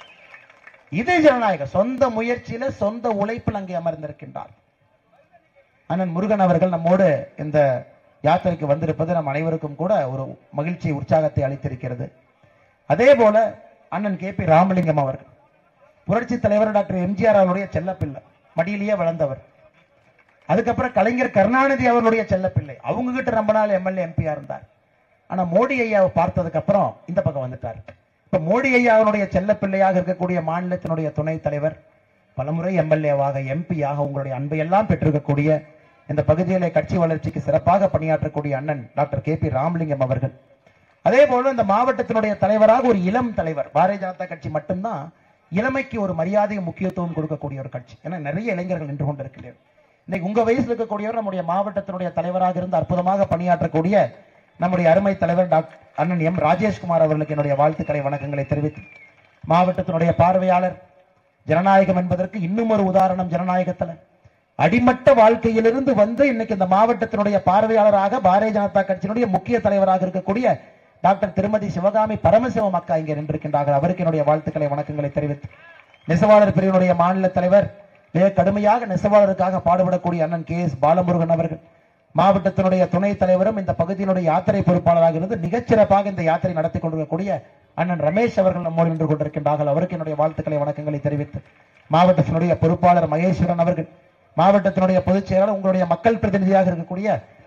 Speaker 3: இது ஜனநாயகம் சொந்த முயற்சியில சொந்த உழைப்பில் அங்கே அமர்ந்திருக்கின்றார் அண்ணன் முருகன் அவர்கள் நம்மோடு இந்த யாத்திரைக்கு வந்திருப்பது நம் அனைவருக்கும் கூட ஒரு மகிழ்ச்சி உற்சாகத்தை அளித்திருக்கிறது அதே போல அண்ணன் கே பி ராமலிங்கம் அவர்கள் புரட்சி தலைவர் டாக்டர் எம்ஜிஆர் அவருடைய செல்லப்பிள்ளை மடியிலேயே வளர்ந்தவர் அதுக்கப்புறம் கலைஞர் கருணாநிதி அவர்களுடைய செல்லப்பிள்ளை அவங்க கிட்ட ரொம்ப நாள் எம்எல்ஏ எம்பியா இருந்தார் ஆனா மோடி ஐயாவை பார்த்ததுக்கு அப்புறம் இந்த பக்கம் வந்துட்டார் இப்ப மோடி ஐயாவுடைய செல்லப்பிள்ளையாக இருக்கக்கூடிய மாநிலத்தினுடைய துணைத் தலைவர் பலமுறை எம்எல்ஏவாக எம்பியாக உங்களுடைய அன்பை எல்லாம் பெற்றிருக்கக்கூடிய இந்த பகுதியிலே கட்சி வளர்ச்சிக்கு சிறப்பாக பணியாற்றக்கூடிய அண்ணன் டாக்டர் கே பி ராமலிங்கம் அவர்கள் அதே போல இந்த மாவட்டத்தினுடைய தலைவராக ஒரு இளம் தலைவர் பாரதிய ஜனதா கட்சி மட்டும்தான் இளமைக்கு ஒரு மரியாதை முக்கியத்துவம் கொடுக்கக்கூடிய ஒரு கட்சி ஏன்னா நிறைய இளைஞர்கள் நின்று கொண்டிருக்கிறீர்கள் இன்னைக்கு உங்க வயசுல இருக்கக்கூடியவர் நம்முடைய மாவட்டத்தினுடைய தலைவராக இருந்து அற்புதமாக பணியாற்றக்கூடிய நம்முடைய அருமை தலைவர் டாக்டர் அண்ணன் எம் ராஜேஷ்குமார் அவர்களுக்கு என்னுடைய வாழ்த்துக்களை வணக்கங்களை தெரிவித்து மாவட்டத்தினுடைய பார்வையாளர் ஜனநாயகம் என்பதற்கு இன்னும் ஒரு உதாரணம் ஜனநாயகத்துல அடிமட்ட வாழ்க்கையிலிருந்து வந்து இன்னைக்கு இந்த மாவட்டத்தினுடைய பார்வையாளராக பாரதிய ஜனதா கட்சியினுடைய முக்கிய தலைவராக இருக்கக்கூடிய டாக்டர் திருமதி சிவகாமி பரமசிவம் அக்கா இங்கே நின்றிருக்கின்றார்கள் அவருக்கு என்னுடைய வாழ்த்துக்களை வணக்கங்களை தெரிவித்து நெசவாளர் பிரிவினுடைய மாநில தலைவர் மிக கடுமையாக நெசவாளருக்காக பாடுபடக்கூடிய அண்ணன் கே எஸ் பாலமுருகன் அவர்கள் மாவட்டத்தினுடைய துணைத் தலைவரும் இந்த பகுதியினுடைய யாத்திரை பொறுப்பாளராக இருந்து மிகச்சிறப்பாக இந்த யாத்திரை நடத்தி கொண்டிருக்கக்கூடிய அண்ணன் ரமேஷ் அவர்கள் நம்மோடு நின்று கொண்டிருக்கின்றார்கள் அவருக்கு என்னுடைய வாழ்த்துக்களை வணக்கங்களை தெரிவித்து மாவட்டத்தினுடைய பொறுப்பாளர் மகேஸ்வரன் அவர்கள் மாவட்டத்தினுடைய பொதுச் செயலாளர் உங்களுடைய மக்கள் பிரதிநிதியாக இருக்கக்கூடிய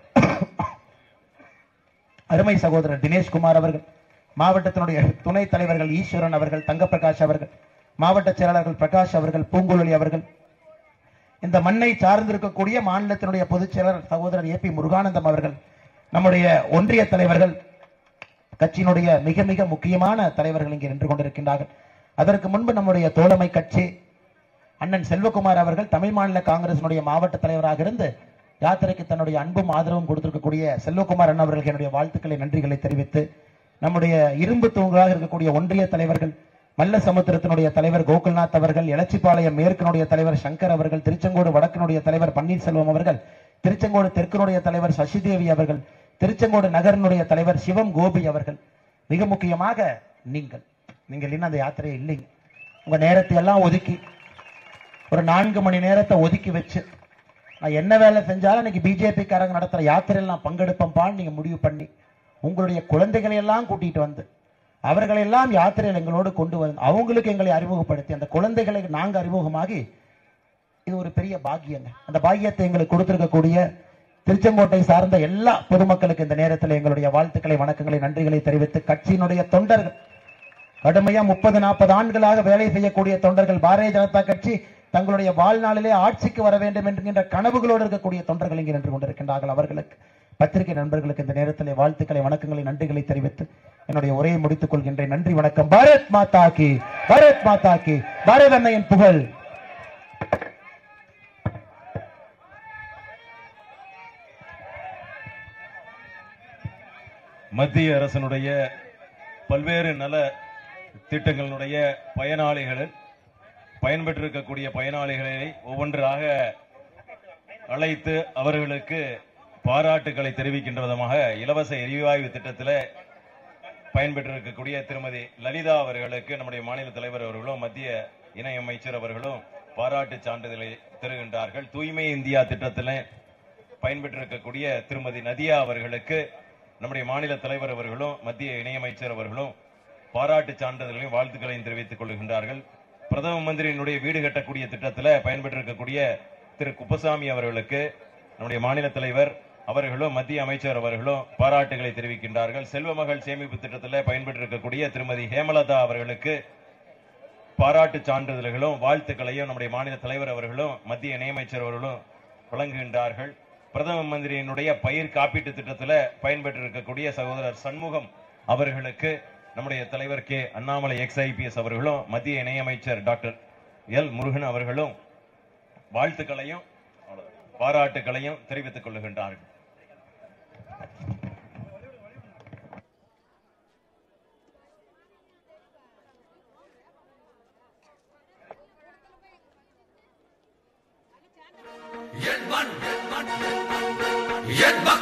Speaker 3: அருமை சகோதரர் தினேஷ்குமார் அவர்கள் மாவட்டத்தினுடைய துணைத் தலைவர்கள் ஈஸ்வரன் அவர்கள் தங்கப்பிரகாஷ் அவர்கள் மாவட்ட செயலாளர்கள் பிரகாஷ் அவர்கள் பூங்குழலி அவர்கள் இந்த மண்ணை சார்ந்திருக்கக்கூடிய மாநிலத்தினுடைய பொதுச் செயலாளர் சகோதரர் ஏ பி முருகானந்தம் அவர்கள் நம்முடைய ஒன்றிய தலைவர்கள் கட்சியினுடைய மிக மிக முக்கியமான தலைவர்கள் இங்கே நின்று கொண்டிருக்கின்றார்கள் அதற்கு முன்பு நம்முடைய தோழமை கட்சி அண்ணன் செல்வகுமார் அவர்கள் தமிழ் மாநில காங்கிரசினுடைய மாவட்ட தலைவராக இருந்து யாத்திரைக்கு தன்னுடைய அன்பும் ஆதரவும் கொடுத்திருக்கக்கூடிய செல்வகுமார் அண்ணா அவர்களுக்கு என்னுடைய வாழ்த்துக்களை நன்றிகளை தெரிவித்து நம்முடைய இரும்பு தூங்கலாக இருக்கக்கூடிய ஒன்றிய தலைவர்கள் மல்ல சமுத்திரத்தினுடைய தலைவர் கோகுல்நாத் அவர்கள் எலச்சிபாளையம் மேற்கினுடைய தலைவர் சங்கர் அவர்கள் திருச்செங்கோடு வடக்கினுடைய தலைவர் பன்னீர்செல்வம் அவர்கள் திருச்செங்கோடு தெற்கினுடைய தலைவர் சசிதேவி அவர்கள் திருச்செங்கோடு நகரினுடைய தலைவர் சிவம் கோபி அவர்கள் மிக முக்கியமாக நீங்கள் நீங்கள் இன்னும் அந்த யாத்திரையை இல்லைங்க உங்க நேரத்தை எல்லாம் ஒதுக்கி ஒரு நான்கு மணி நேரத்தை ஒதுக்கி வச்சு நான் என்ன வேலை செஞ்சாலும் இன்னைக்கு பிஜேபி காரங்க நடத்துற யாத்திரையில் நான் பங்கெடுப்பேன்பான்னு நீங்க முடிவு பண்ணி உங்களுடைய குழந்தைகளை எல்லாம் கூட்டிட்டு வந்து அவர்களை எல்லாம் யாத்திரையில் எங்களோடு கொண்டு வந்து அவங்களுக்கு எங்களை அறிமுகப்படுத்தி அந்த குழந்தைகளை நாங்க அறிமுகமாகி இது ஒரு பெரிய பாக்கியங்க அந்த பாக்கியத்தை எங்களுக்கு கொடுத்திருக்கக்கூடிய திருச்செங்கோட்டை சார்ந்த எல்லா பொதுமக்களுக்கு இந்த நேரத்தில் எங்களுடைய வாழ்த்துக்களை வணக்கங்களை நன்றிகளை தெரிவித்து கட்சியினுடைய தொண்டர்கள் கடுமையா முப்பது நாற்பது ஆண்டுகளாக வேலை செய்யக்கூடிய தொண்டர்கள் பாரதிய ஜனதா கட்சி தங்களுடைய வாழ்நாளிலே ஆட்சிக்கு வர வேண்டும் என்கின்ற கனவுகளோடு இருக்கக்கூடிய தொண்டர்கள் இங்கே நின்று கொண்டிருக்கின்றார்கள் அவர்களுக்கு பத்திரிகை நண்பர்களுக்கு இந்த நேரத்தில் வாழ்த்துக்களை வணக்கங்களை நன்றிகளை தெரிவித்து என்னுடைய உரையை முடித்துக் கொள்கின்றேன் நன்றி வணக்கம் பாரத் மாதா கி பாரத் மாதா கி பாரத் அன்னையின் புகழ்
Speaker 4: மத்திய அரசினுடைய பல்வேறு நல திட்டங்களினுடைய பயனாளிகள் பயன்பெற்றிருக்கக்கூடிய பயனாளிகளை ஒவ்வொன்றாக அழைத்து அவர்களுக்கு பாராட்டுக்களை தெரிவிக்கின்ற விதமாக இலவச எரிவாயு திட்டத்தில் பயன்பெற்றிருக்கக்கூடிய திருமதி லலிதா அவர்களுக்கு நம்முடைய மாநில தலைவர் அவர்களும் மத்திய இணையமைச்சர் அவர்களும் பாராட்டு சான்றிதழை தருகின்றார்கள் தூய்மை இந்தியா திட்டத்தில் பயன்பெற்றிருக்கக்கூடிய திருமதி நதியா அவர்களுக்கு நம்முடைய மாநில தலைவர் அவர்களும் மத்திய இணையமைச்சர் அவர்களும் பாராட்டு சான்றிதழ்களையும் வாழ்த்துக்களையும் தெரிவித்துக் கொள்கின்றார்கள் பிரதம மந்திரியினுடைய வீடு கட்டக்கூடிய திட்டத்தில் பயன்பெற்றிருக்கக்கூடிய திரு குப்பசாமி அவர்களுக்கு நம்முடைய மாநில தலைவர் அவர்களும் மத்திய அமைச்சர் அவர்களும் பாராட்டுகளை தெரிவிக்கின்றார்கள் செல்வ மகள் சேமிப்பு திட்டத்தில் பயன்பெற்றிருக்கக்கூடிய திருமதி ஹேமலதா அவர்களுக்கு பாராட்டு சான்றிதழ்களும் வாழ்த்துக்களையும் நம்முடைய மாநில தலைவர் அவர்களும் மத்திய இணையமைச்சர் அவர்களும் வழங்குகின்றார்கள் பிரதம மந்திரியினுடைய பயிர் காப்பீட்டு திட்டத்தில் பயன்பெற்றிருக்கக்கூடிய சகோதரர் சண்முகம் அவர்களுக்கு நம்முடைய தலைவர் கே அண்ணாமலை எக்ஸ் ஐபிஎஸ் அவர்களும் மத்திய இணையமைச்சர் டாக்டர் எல் முருகன் அவர்களும் வாழ்த்துக்களையும் பாராட்டுகளையும் தெரிவித்துக் கொள்ளுகின்றார்கள்
Speaker 5: என் மண் என் மண் என் மண்